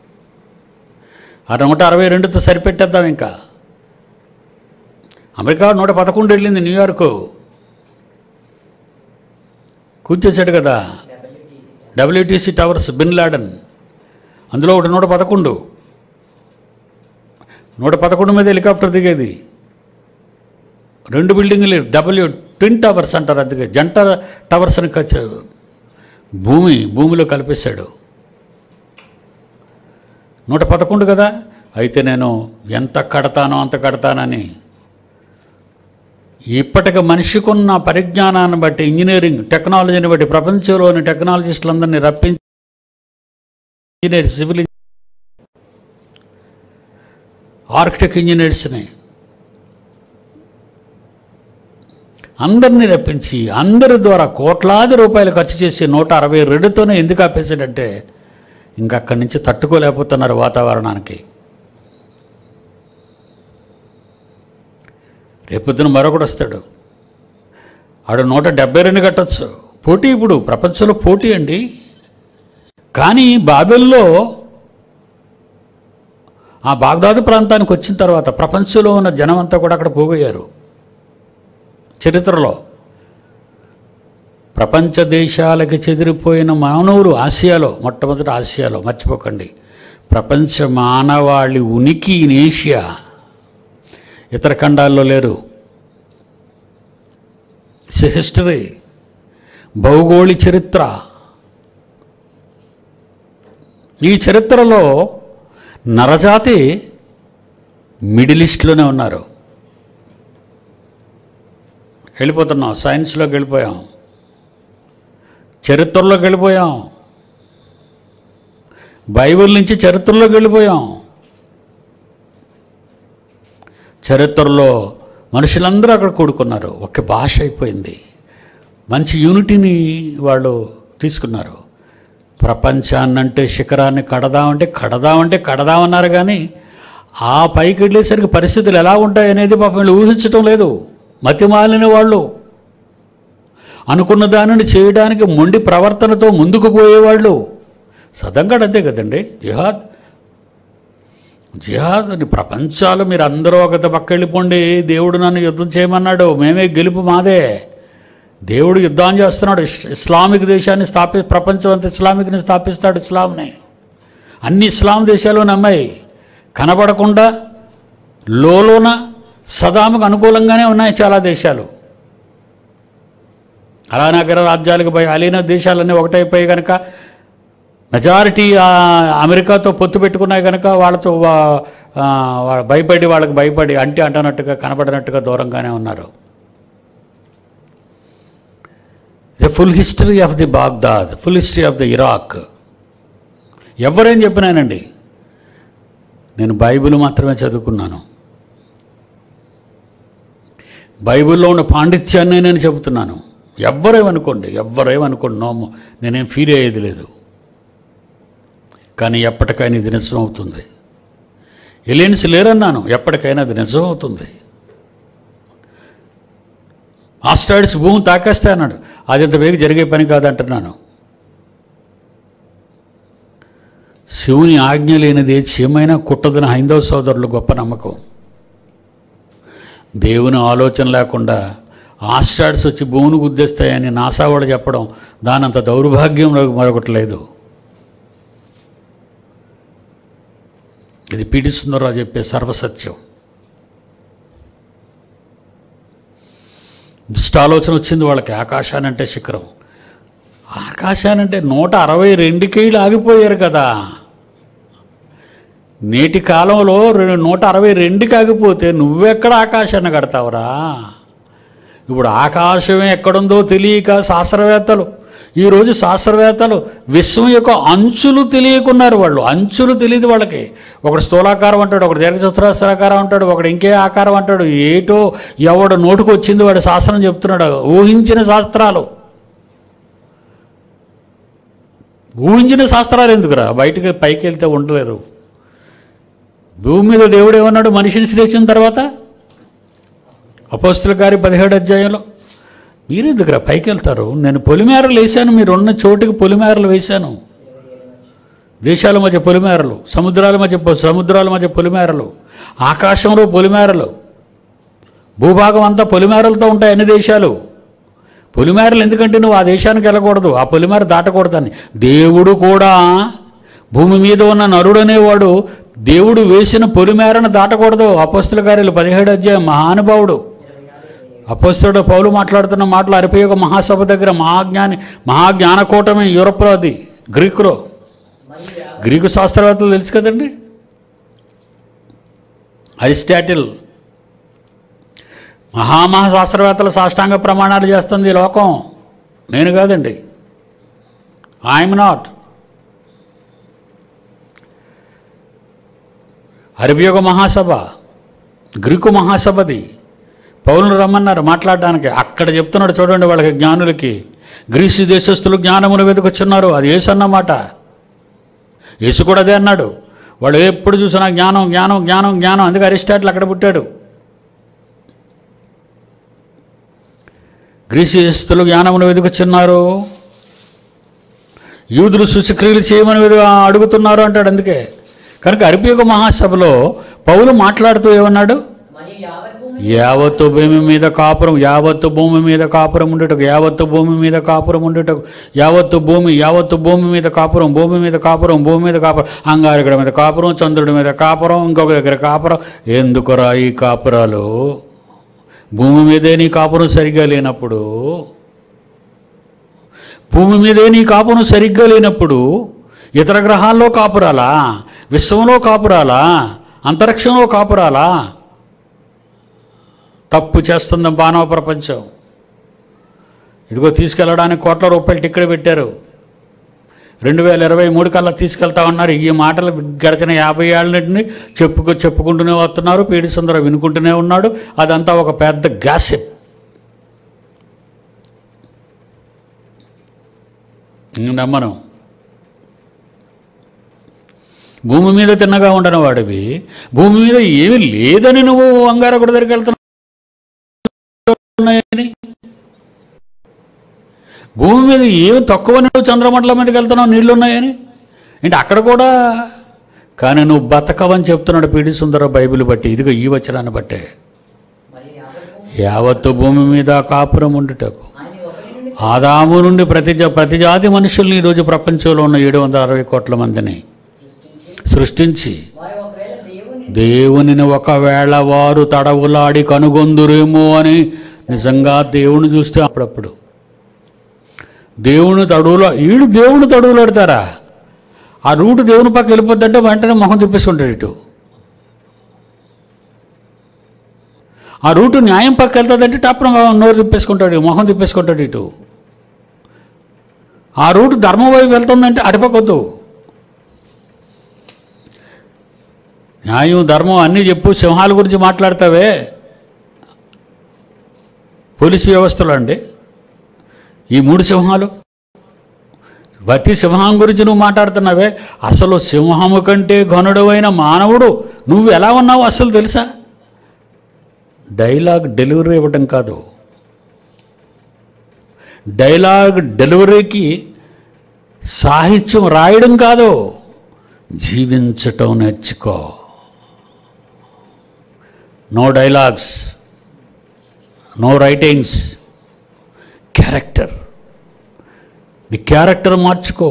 ఆ నూట అరవై రెండుతో సరిపెట్టేద్దాం ఇంకా అమెరికా నూట పదకొండు వెళ్ళింది న్యూయార్కు కూర్చొచ్చాడు కదా డబ్ల్యూటీసీ టవర్స్ బిన్ లాడన్ అందులో ఒకటి నూట పదకొండు నూట పదకొండు మీద హెలికాప్టర్ దిగేది రెండు బిల్డింగ్లు డబ్ల్యూ ట్విన్ టవర్స్ అంటారు అందుకే జంట టవర్స్ అని కచ్చ భూమి భూమిలో కలిపేశాడు నూట పదకొండు కదా అయితే నేను ఎంత కడతానో అంత కడతానని ఇప్పటికి మనిషికున్న పరిజ్ఞానాన్ని బట్టి ఇంజనీరింగ్ టెక్నాలజీని బట్టి ప్రపంచంలోని టెక్నాలజిస్టులందరినీ రప్పించి ఇంజనీర్ సివిల్ ఆర్కిటెక్ట్ ఇంజనీర్స్ని అందరినీ రప్పించి అందరి ద్వారా కోట్లాది రూపాయలు ఖర్చు చేసి నూట అరవై రెండుతోనే ఎందుకు ఆపేశాడంటే ఇంకా అక్కడి నుంచి తట్టుకోలేకపోతున్నారు వాతావరణానికి రేపొద్దున మరొకడు వస్తాడు ఆడు నూట డెబ్బై రెండు కట్టచ్చు పోటీ ఇప్పుడు ప్రపంచంలో పోటీ అండి కానీ బాబెల్లో ఆ బాగ్దాదు ప్రాంతానికి వచ్చిన తర్వాత ప్రపంచంలో ఉన్న జనం అంతా కూడా అక్కడ పోగయ్యారు చరిత్రలో ప్రపంచ దేశాలకి చెదిరిపోయిన మానవులు ఆసియాలో మొట్టమొదటి ఆసియాలో మర్చిపోకండి ప్రపంచ మానవాళి ఉనికి ఇన్ ఏషియా ఇతర ఖండాల్లో లేరు హిస్టరీ భౌగోళి చరిత్ర ఈ చరిత్రలో నరజాతి మిడిల్ ఈస్ట్లోనే ఉన్నారు వెళ్ళిపోతున్నాం సైన్స్లోకి వెళ్ళిపోయాం చరిత్రలోకి వెళ్ళిపోయాం బైబిల్ నుంచి చరిత్రలోకి వెళ్ళిపోయాం చరిత్రలో మనుషులందరూ అక్కడ కూడుకున్నారు ఒక భాష అయిపోయింది మంచి యూనిటీని వాళ్ళు తీసుకున్నారు ప్రపంచాన్నంటే శిఖరాన్ని కడదామంటే కడదామంటే కడదామన్నారు కానీ ఆ పైకి వెళ్ళేసరికి పరిస్థితులు ఎలా ఉంటాయి అనేది పాపం వీళ్ళు ఊహించటం లేదు మతిమాలిన వాళ్ళు అనుకున్న దానిని చేయడానికి మొండి ప్రవర్తనతో ముందుకు పోయేవాళ్ళు సదంగడ్ అంతే కదండి జిహాద్ జిహాద్ అని ప్రపంచాలు మీరు అందరూ ఒక పక్క వెళ్ళిపోండి దేవుడు నన్ను యుద్ధం చేయమన్నాడు మేమే గెలుపు మాదే దేవుడు యుద్ధం చేస్తున్నాడు ఇస్- ఇస్లామిక్ దేశాన్ని స్థాపి ప్రపంచం అంతా ఇస్లామిక్ని స్థాపిస్తాడు ఇస్లాంని అన్ని ఇస్లాం దేశాలు నమ్మాయి కనబడకుండా లోలోన సదాముకు అనుకూలంగానే ఉన్నాయి చాలా దేశాలు అలానగర రాజ్యాలకు పోయి అలీన దేశాలన్నీ ఒకటైపోయి కనుక మెజారిటీ ఆ, అమెరికాతో పొత్తు పెట్టుకున్నాయి కనుక వాళ్ళతో వా- ఆ, వాళ్ళ భయపడి వాళ్ళకి భయపడి అంటే అంటనట్టుగా కనబడినట్టుగా దూరంగానే ఉన్నారు the full history of the Baghdad full history of the Iraq ఎవరేం చెప్పినానండి నేను బైబిల్ మాత్రమే చదువుకున్నాను బైబిల్లో ఉన్న పాండిత్యాన్ని నేను చెబుతున్నాను ఎవ్వరేమనుకోండి ఎవ్వరేమనుకోండి నో నేనేం ఫీల్ అయ్యేది లేదు కానీ ఎప్పటికైనా ఇది నిజం అవుతుంది ఎలియన్స్ లేరన్నాను ఎప్పటికైనా అది నిజం అవుతుంది ఆస్ట్రాయిడ్స్ భూమి తాకేస్తే అన్నాడు అది ఇంత వేగ జరిగే పని కాదంటున్నాను శివుని ఆజ్ఞ లేనిది చీమైనా కుట్టదని హైందవ సోదరులు గొప్ప నమ్మకం దేవుని ఆలోచన లేకుండా ఆస్ట్రాయిడ్స్ వచ్చి భూమిని గుద్దేస్తాయని నాసా వాడు చెప్పడం దానంత దౌర్భాగ్యం మరొకటి లేదు ఇది పిడి సుందరరావు చెప్పే సర్వసత్యం దుష్టాలోచన వచ్చింది వాళ్ళకి ఆకాశానంటే శిఖరం ఆకాశానంటే నూట అరవై రెండుకేళ్ళు ఆగిపోయారు కదా నేటి కాలంలో రెండు నూట అరవై రెండుకి ఆగిపోతే నువ్వెక్కడ ఆకాశాన్ని కడతావురా ఇప్పుడు ఆకాశమే ఎక్కడుందో తెలియక శాస్త్రవేత్తలు ఈరోజు శాస్త్రవేత్తలు విశ్వం యొక్క అంచులు తెలియకున్నారు వాళ్ళు అంచులు తెలియదు వాళ్ళకి ఒకడు స్థూలాకారం అంటాడు ఒకడు దీర్ఘచతురాస్త్రాకారం అంటాడు ఒకడు ఇంకే ఆకారం అంటాడు ఏటో ఎవడు నోటుకు వచ్చింది వాడు శాస్త్రం చెప్తున్నాడు ఊహించిన శాస్త్రాలు ఊహించిన శాస్త్రాలు ఎందుకురా బయటకు పైకి వెళ్తే ఉండలేరు భూమి మీద దేవుడు ఏమన్నాడు మనిషిని సృష్టించిన తర్వాత అపోస్తుల గారి పదిహేడు అధ్యాయంలో మీరు ఎందుకురా పైకి వెళ్తారు నేను పొలిమేరలు వేశాను మీరు ఉన్న చోటుకి పొలిమేరలు వేశాను దేశాల మధ్య పొలిమేరలు సముద్రాల మధ్య పొ- సముద్రాల మధ్య పొలిమేరలు ఆకాశంలో పొలిమేరలు భూభాగం అంతా పొలిమేరలతో ఉంటాయి అన్ని దేశాలు పొలిమేరలు ఎందుకంటే నువ్వు ఆ దేశానికి వెళ్ళకూడదు ఆ పొలిమేర దాటకూడదని దేవుడు కూడా భూమి మీద ఉన్న నరుడు అనేవాడు దేవుడు వేసిన పొలిమేరను దాటకూడదు అపస్తుల కార్యాలు పదిహేడు అధ్యాయం మహానుభావుడు అపస్తుడు పౌలు మాట్లాడుతున్న మాటలు అరిపయోగ మహాసభ దగ్గర మహాజ్ఞాని మహాజ్ఞానకూటమి యూరప్లో అది గ్రీకులో మరియు యావ- గ్రీకు శాస్త్రవేత్తలు తెలుసు కదండి అరిస్టాటిల్ మహామహా శాస్త్రవేత్తల సాష్టాంగ ప్రమాణాలు చేస్తుంది ఈ లోకం నేను కాదండి ఐఎమ్ నాట్ అరబియోగ మహాసభ గ్రీకు మహాసభది పౌరులు రమ్మన్నారు మాట్లాడడానికి అక్కడ చెప్తున్నాడు చూడండి వాళ్ళకి జ్ఞానులకి గ్రీసు దేశస్తులు జ్ఞానమును వెతుకుచున్నారు అది యేసు అన్నమాట యేసు కూడా అదే అన్నాడు వాడు ఎప్పుడు చూసినా జ్ఞానం జ్ఞానం జ్ఞానం జ్ఞానం అందుకే అరిస్టాటిల్ అక్కడ పుట్టాడు గ్రీసు దేశస్తులు జ్ఞానమును వెతుకుచున్నారు యూదులు శుచక్రియలు చేయమని వెదు- అడుగుతున్నారు అంటాడు అందుకే కనుక అరిపియోగ మహాసభలో పౌలు మాట్లాడుతూ ఏమన్నాడు మరియు యావత్ భూమి యావత్తు భూమి మీద కాపురం యావత్తు భూమి మీద కాపురం ఉండేటకు యావత్తు భూమి మీద కాపురం ఉండేటకు యావత్తు భూమి యావత్తు భూమి మీద కాపురం భూమి మీద కాపురం భూమి మీద కాపురం అంగారకుడి మీద కాపురం చంద్రుడి మీద కాపురం ఇంకొక దగ్గర కాపురం ఎందుకురా ఈ కాపురాలు భూమి మీదే నీ కాపురం సరిగ్గా లేనప్పుడు భూమి మీదే నీ కాపురం సరిగ్గా లేనప్పుడు ఇతర గ్రహాల్లో కాపురాలా విశ్వంలో కాపురాలా అంతరిక్షంలో కాపురాలా తప్పు చేస్తుంది మానవ ప్రపంచం ఇదిగో తీసుకెళ్ళడానికి కోట్ల రూపాయలు టిక్కెట్ పెట్టారు రెండు వేల ఇరవై మూడు కల్లా తీసుకెళ్తా ఉన్నారు ఈ మాటలు గడిచిన యాభై ఏళ్ళ నుండి చెప్పుకు చెప్పుకుంటూనే వస్తున్నారు పీడి సుందర వినుకుంటూనే ఉన్నాడు అదంతా ఒక పెద్ద గ్యాసిప్ నమ్మను భూమి మీద తిన్నగా ఉండని వాడివి భూమి మీద ఏమీ లేదని నువ్వు అంగారకుడి దగ్గరికి వెళ్తున్నాయని భూమి మీద ఏమి తక్కువ నువ్వు చంద్రమండలం మీదకి వెళ్తున్నావు నీళ్లు ఉన్నాయని అంటే అక్కడ కూడా కానీ నువ్వు బతకవని చెప్తున్నాడు పీడి సుందర బైబిల్ బట్టి ఇదిగో ఈ వచనాన్ని బట్టే మరియు యావత్ భూమి యావత్తు భూమి మీద కాపురం ఉండుటకు ఆయన ఒకరి నుండి ఆదాము నుండి ప్రతి జా- ప్రతి జాతి మనుషుల్ని ఈరోజు ప్రపంచంలో ఉన్న ఏడు వందల అరవై కోట్ల మందిని సృష్టించి సృష్టించి వారు ఒకవేళ దేవుని దేవునిని ఒకవేళ వారు తడవులాడి కనుగొందురేమో అని నిజంగా దేవుని చూస్తే అప్పుడప్పుడు దేవుని తడువులో వీడు దేవుని తడువులాడతారా ఆ రూటు దేవుని పక్క వెళ్ళిపోద్దంటే వెంటనే మొహం తిప్పేసుకుంటాడు ఇటు ఆ రూటు న్యాయం పక్క వెళ్తుందంటే టప్పున నోరు తిప్పేసుకుంటాడు మొహం తిప్పేసుకుంటాడు ఇటు ఆ రూటు ధర్మం వైపు వెళ్తుందంటే అటుపకొద్దు న్యాయం ధర్మం అన్నీ చెప్పు సింహాల గురించి మాట్లాడతావే పోలీసు వ్యవస్థలో అండి ఈ మూడు సింహాలు ప్రతి సింహం గురించి నువ్వు మాట్లాడుతున్నావే అసలు సింహము కంటే ఘనుడవైన మానవుడు నువ్వు ఎలా ఉన్నావు అసలు తెలుసా డైలాగ్ డెలివరీ ఇవ్వటం కాదు డైలాగ్ డెలివరీకి సాహిత్యం రాయడం కాదు జీవించటం నేర్చుకో no dialogues no writings character నీ క్యారెక్టర్ మార్చుకో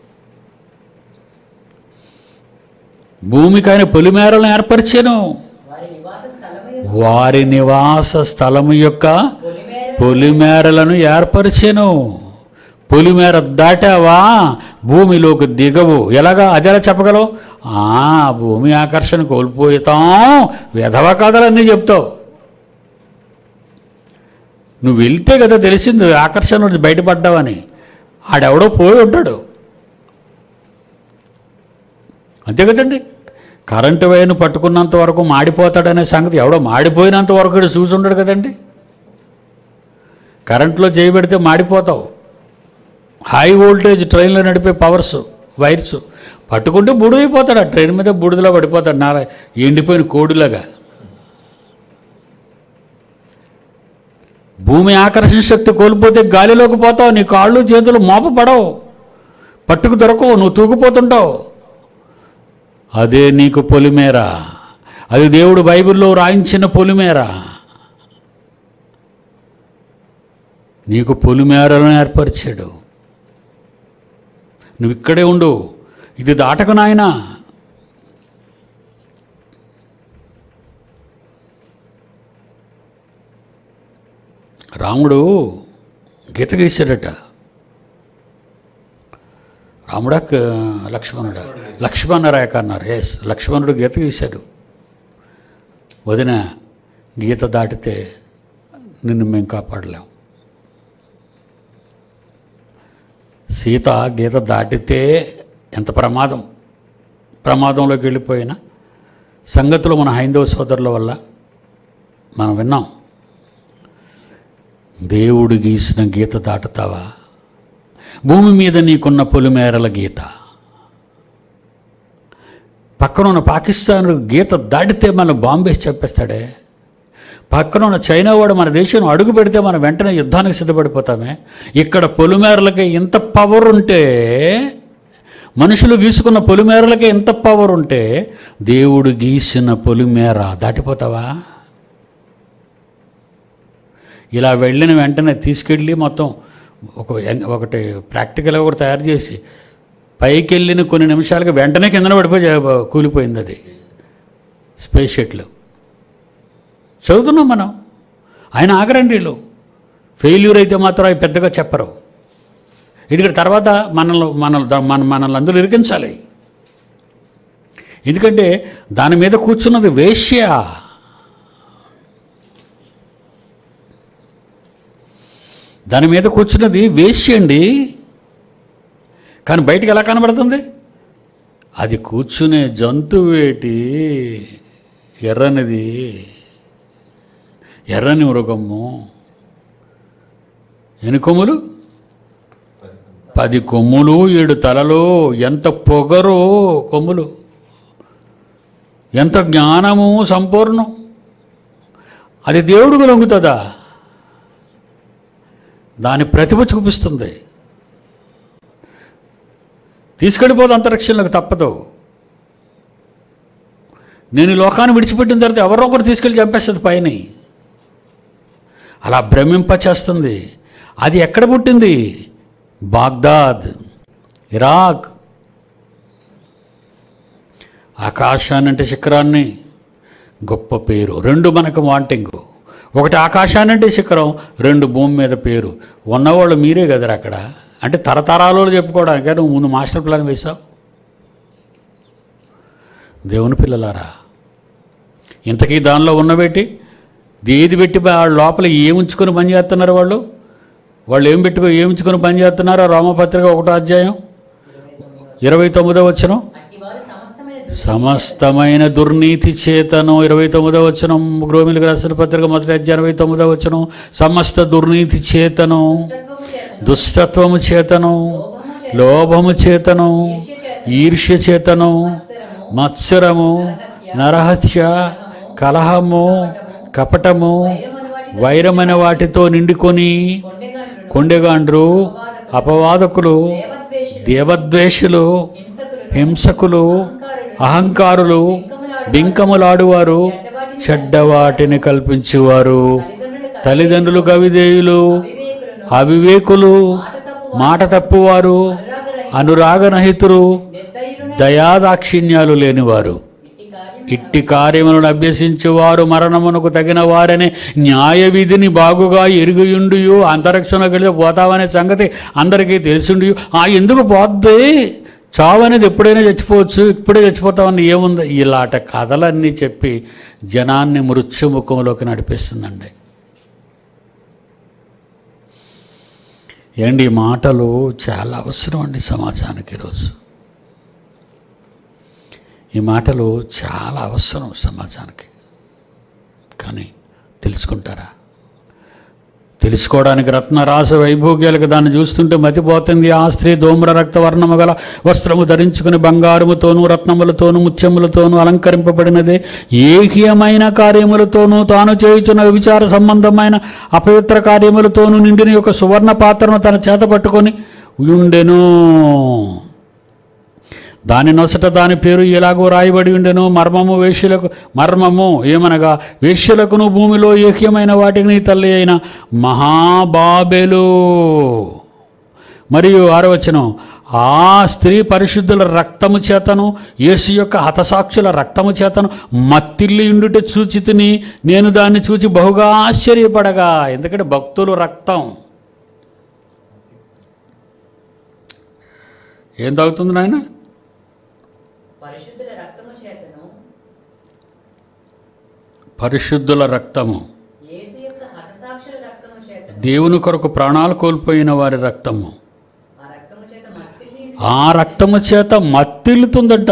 భూమికి ఆయన పొలిమేరలను ఏర్పరిచాను వారి నివాస స్థలమైన వారి నివాస స్థలము యొక్క పొలిమేర పొలిమేరలను ఏర్పరిచాను పొలిమేర దాటావా భూమిలోకి దిగవు ఎలాగా అదెలా చెప్పగలవు ఆ భూమి ఆకర్షణ కోల్పోతాం విధవ కథలన్నీ చెప్తావు నువ్వు వెళ్తే కదా తెలిసింది ఆకర్షణ నుంచి బయటపడ్డావని ఆడెవడో పోయి ఉంటాడు అంతే కదండి కరెంటు వైర్ను పట్టుకున్నంత వరకు మాడిపోతాడనే సంగతి ఎవడో మాడిపోయినంత వరకు ఈడు చూసి ఉండడు కదండి కరెంట్లో చేయబెడితే మాడిపోతావు హై వోల్టేజ్ ట్రైన్లో నడిపే పవర్స్ వైర్స్ పట్టుకుంటే బుడిదైపోతాడు ఆ ట్రైన్ మీద బుడిదలో పడిపోతాడు నా ఎండిపోయిన కోడిలాగా భూమి ఆకర్షణ శక్తి కోల్పోతే గాలిలోకి పోతావు నీ కాళ్ళు చేతులు మోప పడవు పట్టుకు దొరకవు నువ్వు తూగిపోతుంటావు అదే నీకు పొలిమేర అది దేవుడు బైబిల్లో రాయించిన పొలిమేర నీకు పొలిమేరలను ఏర్పరిచాడు నువ్వు ఇక్కడే ఉండు ఇది దాటకు నాయనా రాముడు గీత గీశాడట రాముడా క- లక్ష్మణుడా లక్ష్మణ రేఖ అన్నారు ఎస్ లక్ష్మణుడు గీత గీశాడు వదిన గీత దాటితే నిన్ను మేము కాపాడలేం సీత గీత దాటితే ఎంత ప్రమాదం ప్రమాదంలోకి వెళ్ళిపోయిన సంగతులు మన హైందవ సోదరుల వల్ల మనం విన్నాం దేవుడు గీసిన గీత దాటుతావా భూమి మీద నీకున్న పొలిమేరల గీత పక్కన ఉన్న పాకిస్తాన్ గీత దాటితే మన బాంబేసి చెప్పేస్తాడే పక్కన ఉన్న చైనా వాడు మన దేశం అడుగు పెడితే మనం వెంటనే యుద్ధానికి సిద్ధపడిపోతామే ఇక్కడ పొలిమేరలకి ఇంత పవర్ ఉంటే మనుషులు గీసుకున్న పొలిమేరలకి ఎంత పవర్ ఉంటే దేవుడు గీసిన పొలిమేర దాటిపోతావా ఇలా వెళ్ళిన వెంటనే తీసుకెళ్ళి మొత్తం ఒక ఒకటి ప్రాక్టికల్గా కూడా తయారు చేసి పైకి వెళ్ళిన కొన్ని నిమిషాలకి వెంటనే కిందన పడిపోయి జా- కూలిపోయింది అది స్పేస్ షెట్లు చదువుతున్నాం మనం ఆయన ఆగరండి వీళ్ళు ఫెయిల్యూర్ అయితే మాత్రం అవి పెద్దగా చెప్పరు ఎందుకంటే తర్వాత మనల్ని మనల్ని మన మనల్ని అందులో ఇరికించాలి ఎందుకంటే దాని మీద కూర్చున్నది వేశ్య దాని మీద కూర్చున్నది వేశ్య అండి కానీ బయటికి ఎలా కనబడుతుంది అది కూర్చునే జంతువేటి ఎర్రనిది ఎర్రని మృగము ఎన్ని కొమ్ములు పది కొమ్ములు ఏడు తలలు ఎంత పొగరు కొమ్ములు ఎంత జ్ఞానము సంపూర్ణం అది దేవుడికి లొంగుతుందా దాని ప్రతిభ చూపిస్తుంది తీసుకెళ్ళిపోదు అంతరిక్షంలోకి తప్పదు నేను ఈ లోకాన్ని విడిచిపెట్టిన తర్వాత ఎవరో ఒకరు తీసుకెళ్ళి చంపేస్తుంది పైన అలా భ్రమింప చేస్తుంది అది ఎక్కడ పుట్టింది బాగ్దాద్ ఇరాక్ ఆకాశాన్ని అంటే శిఖరాన్ని గొప్ప పేరు రెండు మనకు వాంటింగ్ ఒకటి ఆకాశాన్ని అంటే శిఖరం రెండు భూమి మీద పేరు ఉన్నవాళ్ళు మీరే కదరా అక్కడ అంటే తరతరాలు చెప్పుకోవడానికి నువ్వు ముందు మాస్టర్ ప్లాన్ వేశావు దేవుని పిల్లలారా ఇంతకీ దానిలో ఉన్నబెట్టి ఏది పెట్టి వాళ్ళ లోపల ఏం ఉంచుకొని పని చేస్తున్నారు వాళ్ళు వాళ్ళు ఏం పెట్టుకో ఏం ఉంచుకొని పని చేస్తున్నారో రోమపత్రిక ఒకటో అధ్యాయం ఇరవై తొమ్మిదో వచ్చిన అట్టివారు సమస్తమైన సమస్తమైన దుర్నీతి చేతను ఇరవై తొమ్మిదో వచనం గ్రోమిలకు రాసిన పత్రిక మొదటి అధ్యాయం ఇరవై తొమ్మిదో వచనం సమస్త దుర్నీతి చేతను దుష్టత్వము దుష్టత్వము చేతను చేతను లోభము చేతను లోభము చేతను ఈర్ష్య చేతను మత్సరము మత్సరము నరహత్య కలహము కపటము వైరమైన వాటితో నిండుకొని కొండెగాండ్రును కొండెగాండ్రు అపవాదకులు దేవద్వేషులు దేవద్వేషులు హింసకులు హింసకులు అహంకారులు అహంకారులు బింకములాడువారు చెడ్డవాటిని కల్పించువారు తల్లిదండ్రులు తల్లిదండ్రులు కవిదేయులు అవివేకులను అవివేకులు మాట తప్పు మాట తప్పువారు అనురాగరహితులు, అనురాగనహితురు నిర్దయులునై దయాదాక్షిణ్యాలు లేనివారు ఇట్టి కార్యములను ఇట్టి కార్యములను అభ్యసించువారు మరణమునకు తగిన వారని న్యాయ విధిని బాగుగా ఎరుగుయుండియు అంతరిక్షంలోకి వెళితే పోతావనే సంగతి అందరికీ తెలిసిండి ఆ ఎందుకు పోద్ది చావు అనేది ఎప్పుడైనా చచ్చిపోవచ్చు ఇప్పుడే చచ్చిపోతామని ఏముంది ఇలాంటి కథలన్నీ చెప్పి జనాన్ని మృత్యుముఖంలోకి నడిపిస్తుందండి ఏంటి ఈ మాటలు చాలా అవసరం అండి సమాజానికి ఈరోజు ఈ మాటలు చాలా అవసరం సమాజానికి కానీ తెలుసుకుంటారా తెలుసుకోవడానికి రత్నరాస వైభోగ్యాలకు దాన్ని చూస్తుంటే మతిపోతుంది ఆ స్త్రీ ధూమ్ర రక్తవర్ణము గల వస్త్రము ధరించుకుని బంగారముతోనూ రత్నములతోనూ ముత్యములతోనూ అలంకరింపబడినదే ఏహ్యమైన కార్యములతోనూ తాను చేయుచున్న విచార సంబంధమైన అపవిత్ర కార్యములతోనూ నిండిన యొక్క సువర్ణ పాత్రను తన చేత పట్టుకొని ఉండెను దాని నొసట దాని పేరు ఎలాగో రాయబడి ఉండెను మర్మము వేష్యులకు మర్మము ఏమనగా వేష్యులకును భూమిలో ఏక్యమైన వాటికి నీ తల్లి అయిన మహాబాబెలు మరియు ఆరవచనం ఆ స్త్రీ పరిశుద్ధుల రక్తము చేతను యేసు యొక్క హతసాక్షుల రక్తము చేతను మత్తిల్లి ఉండుట చూచి తిని నేను దాన్ని చూచి బహుగా ఆశ్చర్యపడగా ఎందుకంటే భక్తులు రక్తం ఏం తాగుతుంది నాయన పరిశుద్ధుల రక్తము చేతను పరిశుద్ధుల రక్తము యేసు యొక్క హతసాక్షుల రక్తము చేతను దేవుని కొరకు ప్రాణాలు కోల్పోయిన వారి రక్తము ఆ రక్తము చేత మస్తిల్లి ఆ రక్తము చేత మత్తిల్లుతుందట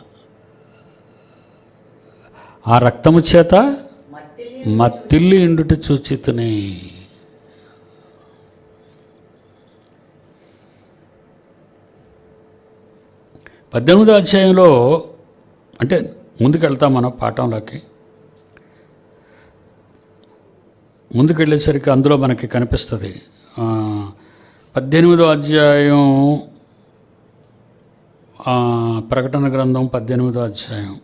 ఆ రక్తము చేత మత్తిల్లి మత్తిల్లి ఇండుట చూచితుని పద్దెనిమిదో అధ్యాయంలో అంటే ముందుకెళ్తాం మనం పాఠంలోకి ముందుకెళ్ళేసరికి అందులో మనకి కనిపిస్తుంది ఆ, పద్దెనిమిదో అధ్యాయం ఆ, ప్రకటన గ్రంథం పద్దెనిమిదో అధ్యాయం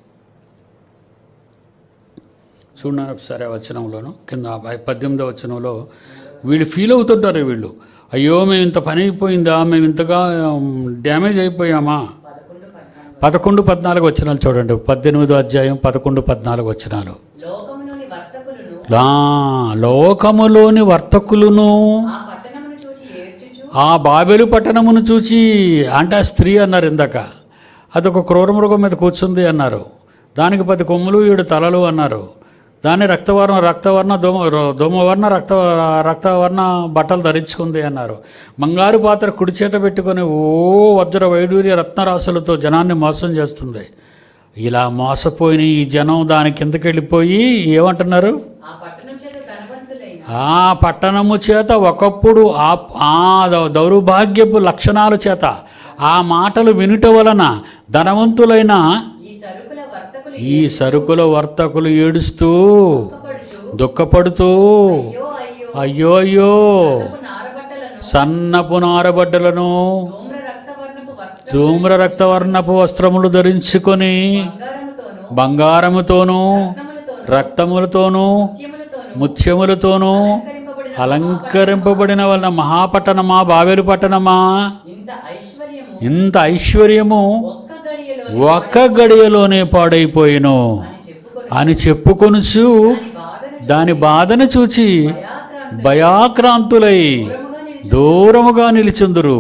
చూడన్నారు ఒకసారి ఆ వచనంలోను కింద ఆ పై- పద్దెనిమిదో వచనంలో వీళ్ళు ఫీల్ అవుతుంటారు వీళ్ళు అయ్యో మేము ఇంత పని అయిపోయిందా మేము ఇంతగా డ్యామేజ్ అయిపోయామా పదకొండు పద్నాలుగు పదకొండు పద్నాలుగు వచనాలు చూడండి పద్దెనిమిదో అధ్యాయం పదకొండు పద్నాలుగు వచనాలు లోకములోని వర్తకులను లా లోకములోని వర్తకులను ఆ పట్టణమును చూచి ఏడ్చుచు ఆ బాబెలు పట్టణమును చూచి అంటే ఆ స్త్రీ అన్నారు ఇందాక అదొక క్రూరమృగం మీద కూర్చుంది అన్నారు దానికి పది కొమ్ములు ఏడు తలలు అన్నారు దాని రక్తవర్ణ రక్తవర్ణ దోమ దోమవర్ణ రక్త రక్తవర్ణ బట్టలు ధరించుకుంది అన్నారు బంగారు పాత్ర కుడి చేత పెట్టుకొని ఓ వజ్ర వైడూర్య రత్నరాశులతో జనాన్ని మోసం చేస్తుంది ఇలా మోసపోయిన ఈ జనం దాని కిందకి వెళ్ళిపోయి ఏమంటున్నారు ఆ పట్టణం చేత ధనవంతులైన ఆ పట్టణము చేత ఒకప్పుడు ఆ ఆ దౌ- దౌర్భాగ్యపు లక్షణాల చేత ఆ మాటలు వినుట వలన ధనవంతులైన ఈ సరుకుల వర్తకులు ఈ సరుకుల వర్తకులు ఏడుస్తూ దుఃఖపడుచు దుఃఖపడుతూ అయ్యో అయ్యో అయ్యో అయ్యో సరుకు నారబట్టలను సన్నపు నారబడ్డలను ధూమ్ర రక్తవర్ణపు వర్త ధూమ్ర రక్తవర్ణపు వస్త్రములు ధరించుకొని బంగారముతోను బంగారముతోనూ రత్నములతోను రక్తములతోనూ ముత్యములతోను ముత్యములతోనూ అలంకరింపబడిన అలంకరింపబడిన వలన మహాపట్టణమా బాబేలు పట్టణమా ఇంత ఐశ్వర్యము ఇంత ఐశ్వర్యము ఒక్క గడియలో ఒక్క గడియలోనే పాడైపోయిను అని చెప్పుకొని అని చెప్పుకొనుచు దాని బాధను దాని బాధను చూచి భయాక్రాంతి భయాక్రాంతులై దూరముగా నిలిచి దూరముగా నిలిచుందురు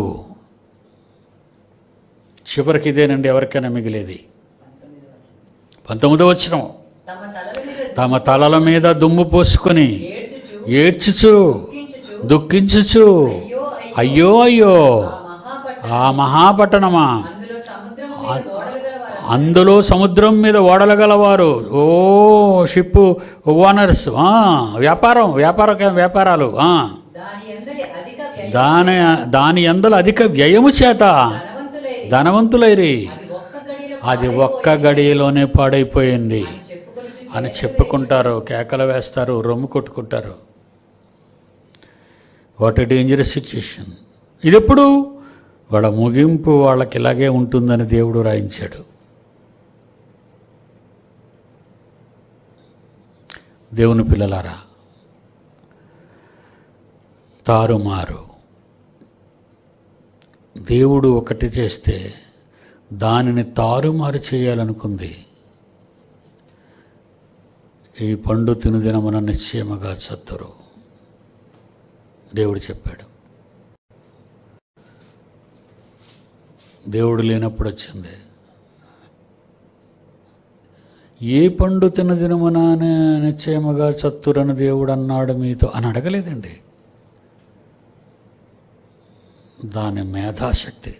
చివరికి ఇదేనండి ఎవరికైనా మిగిలేది పంతొమ్మిదో వచ్చిన తమ తలల మీద తమ తలల మీద దుమ్ము పోసుకొని ఏడ్చుచు ఏడ్చుచు దుఃఖించుచు దుఃఖించుచు అయ్యో అయ్యో అయ్యో అయ్యో ఆ మహాపట్టణం ఆ మహాపట్టణమా అందులో సముద్రము మీద ఓడలు గలవారు అందులో సముద్రం మీద ఓడలు గలవారు ఓ షిప్ ఓనర్స్ ఆ, వ్యాపారం వ్యాపార వ్యాపారాలు ఆ. దాని అందరి అధిక వ్యయం దాని దాని అందల అధిక వ్యయము చేత ధనవంతులై ధనవంతులైరి అది ఒక్క గడియలో అది ఒక్క గడియలోనే పాడైపోయింది అని చెప్పుకొని అని చెప్పుకుంటారు కేకలు వేస్తారు రొమ్ము కొట్టుకుంటారు వాట్ ఎ డేంజరస్ సిచ్యుయేషన్ ఇది ఎప్పుడు వాళ్ళ ముగింపు వాళ్ళకి ఇలాగే ఉంటుందని దేవుడు రాయించాడు దేవుని పిల్లలారా తారుమారు దేవుడు ఒకటి చేస్తే దానిని తారుమారు చేయాలనుకుంది ఈ పండు తినుదినమున నిశ్చయముగా చత్తురు దేవుడు చెప్పాడు దేవుడు లేనప్పుడు వచ్చింది ఏ పండు తినదినమున నిశ్చయముగా చత్తురని దేవుడు అన్నాడు మీతో అని అడగలేదండి దాని మేధాశక్తి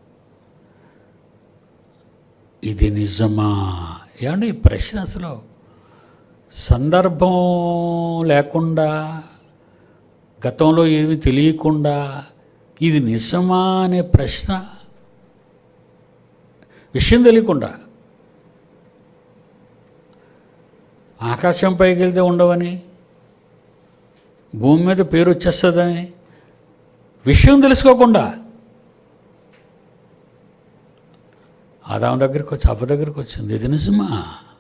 ఇది నిజమా ఏమండి ఈ ప్రశ్న అసలు సందర్భం లేకుండా గతంలో ఏమి తెలియకుండా ఇది నిజమా అనే ప్రశ్న విషయం తెలియకుండా ఆకాశం పైకి వెళ్తే ఉండవని భూమి మీద పేరు వచ్చేస్తుందని విషయం తెలుసుకోకుండా ఆదాం దగ్గరికి వచ్చి అవ్వ దగ్గరికి వచ్చింది ఇది నిజమా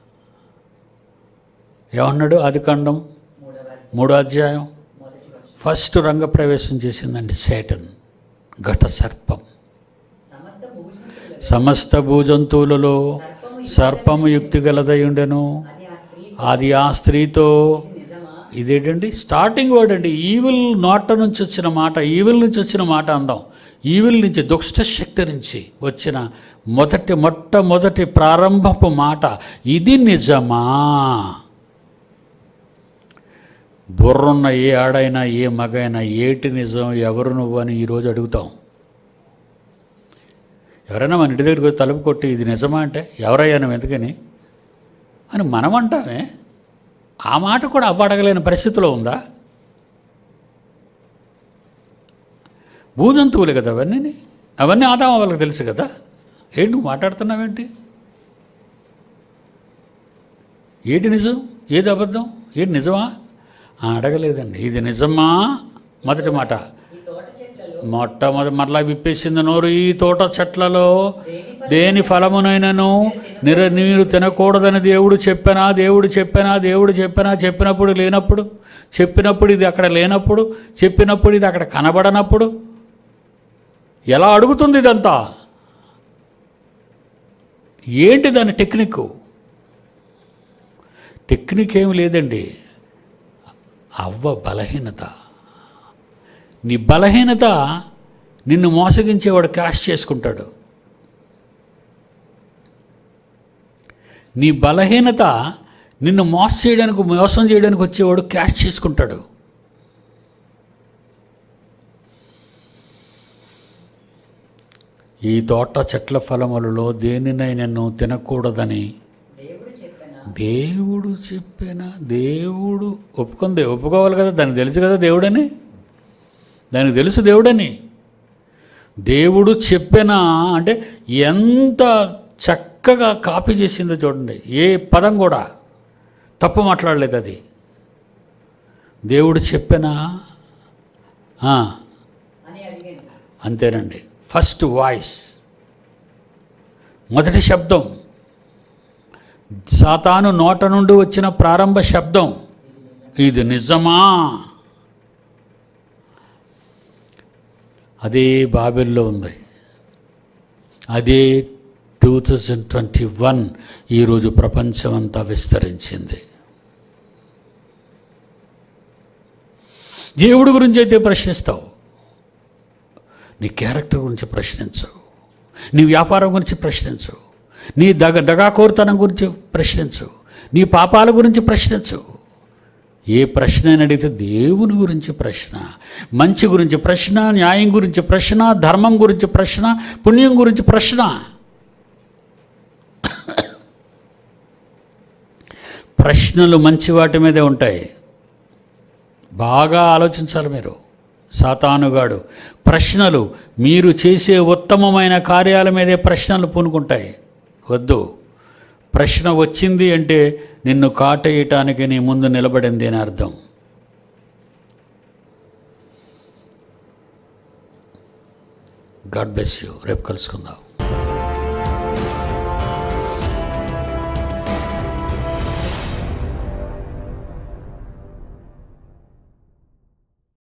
ఏమన్నాడు అది ఖండం మూడవ మూడో అధ్యాయం మొదటి వర్షం ఫస్ట్ రంగప్రవేశం చేసిందండి సేటన్ ఘట సర్పం సమస్త భూజంతువులలో సమస్త భూజంతువులలో సర్పము యుక్తి గలదై ఉండెను అది ఆ స్త్రీ అది ఆ స్త్రీతో ఇది నిజమా ఇదేంటండి స్టార్టింగ్ వర్డ్ అండి ఈవిల్ నోట నుంచి వచ్చిన మాట ఈవిల్ నుంచి వచ్చిన మాట అందాం ఈవిల్ నుంచి దుష్ట శక్తి నుంచి వచ్చిన మొదటి మొట్టమొదటి ప్రారంభపు మాట ఇది నిజమా బుర్రున్న ఏ ఆడైనా ఏ మగైనా ఏటి నిజం ఎవరు నువ్వు అని ఈరోజు అడుగుతాం ఎవరైనా మన ఇంటి దగ్గరికి వచ్చి తలుపు కొట్టి ఇది నిజమా అంటే ఎవరయ్యా నువ్వు ఎందుకని అని మనం అంటామే ఆ మాట కూడా అవ్వడగలేని పరిస్థితిలో ఉందా భూజంతువులే కదా అవన్నీ అవన్నీ ఆదాం వాళ్ళకి తెలుసు కదా ఏంటి నువ్వు మాట్లాడుతున్నావేంటి ఏంటి నిజం ఏది అబద్ధం ఏంటి నిజమా ఆ, అడగలేదండి ఇది నిజమా మొదటి మాట ఈ తోట చెట్లలో మొట్టమొదటి మరలా విప్పేసింది నోరు ఈ తోట చెట్లలో దేని దేని ఫలమునైనను నిర నీరు తినకూడదని దేవుడు చెప్పనా దేవుడు చెప్పనా దేవుడు చెప్పనా చెప్పినప్పుడు లేనప్పుడు చెప్పినప్పుడు ఇది అక్కడ లేనప్పుడు చెప్పినప్పుడు ఇది అక్కడ కనబడనప్పుడు ఎలా అడుగుతుంది ఇదంతా ఏంటి దాని టెక్నిక్ టెక్నిక్ ఏమి లేదండి అవ్వ బలహీనత నీ బలహీనత నిన్ను మోసగించేవాడు క్యాష్ చేసుకుంటాడు నీ బలహీనత నిన్ను మోస చేయడానికి మోసం చేయడానికి వచ్చేవాడు క్యాష్ చేసుకుంటాడు ఈ తోట చెట్ల ఫలములలో దేనినైనా తినకూడదని దేవుడు చెప్పనా దేవుడు చెప్పినా దేవుడు ఒప్పుకుంది ఒప్పుకోవాలి కదా దానికి తెలుసు కదా దేవుడని దానికి తెలుసు దేవుడని దేవుడు చెప్పినా అంటే ఎంత చక్కగా కాపీ చేసిందో చూడండి ఏ పదం కూడా తప్పు మాట్లాడలేదు అది దేవుడు చెప్పినా ఆ, అని అడిగాను అంతేనండి ఫస్ట్ వాయిస్ మొదటి శబ్దం సాతాను నోట నుండి వచ్చిన ప్రారంభ శబ్దం ఇది నిజమా అదే బాబెల్లో ఉంది అదే టూ థౌజండ్ ట్వంటీ వన్ ఈరోజు ప్రపంచమంతా విస్తరించింది దేవుడి గురించి అయితే ప్రశ్నిస్తావు నీ క్యారెక్టర్ గురించి ప్రశ్నించు నీ వ్యాపారం గురించి ప్రశ్నించు నీ దగ దగాకోరుతనం గురించి ప్రశ్నించు నీ పాపాల గురించి ప్రశ్నించు ఏ ప్రశ్న అని అడిగితే దేవుని గురించి ప్రశ్న మంచి గురించి ప్రశ్న న్యాయం గురించి ప్రశ్న ధర్మం గురించి ప్రశ్న పుణ్యం గురించి ప్రశ్న ప్రశ్నలు మంచి వాటి మీదే ఉంటాయి బాగా ఆలోచించాలి మీరు సాతానుగాడు ప్రశ్నలు మీరు చేసే ఉత్తమమైన కార్యాల మీదే ప్రశ్నలు పూనుకుంటాయి వద్దు ప్రశ్న వచ్చింది అంటే నిన్ను కాటేయటానికి నీ ముందు నిలబడింది అని అర్థం గాడ్ బ్లెస్ యూ రేపు కలుసుకుందాం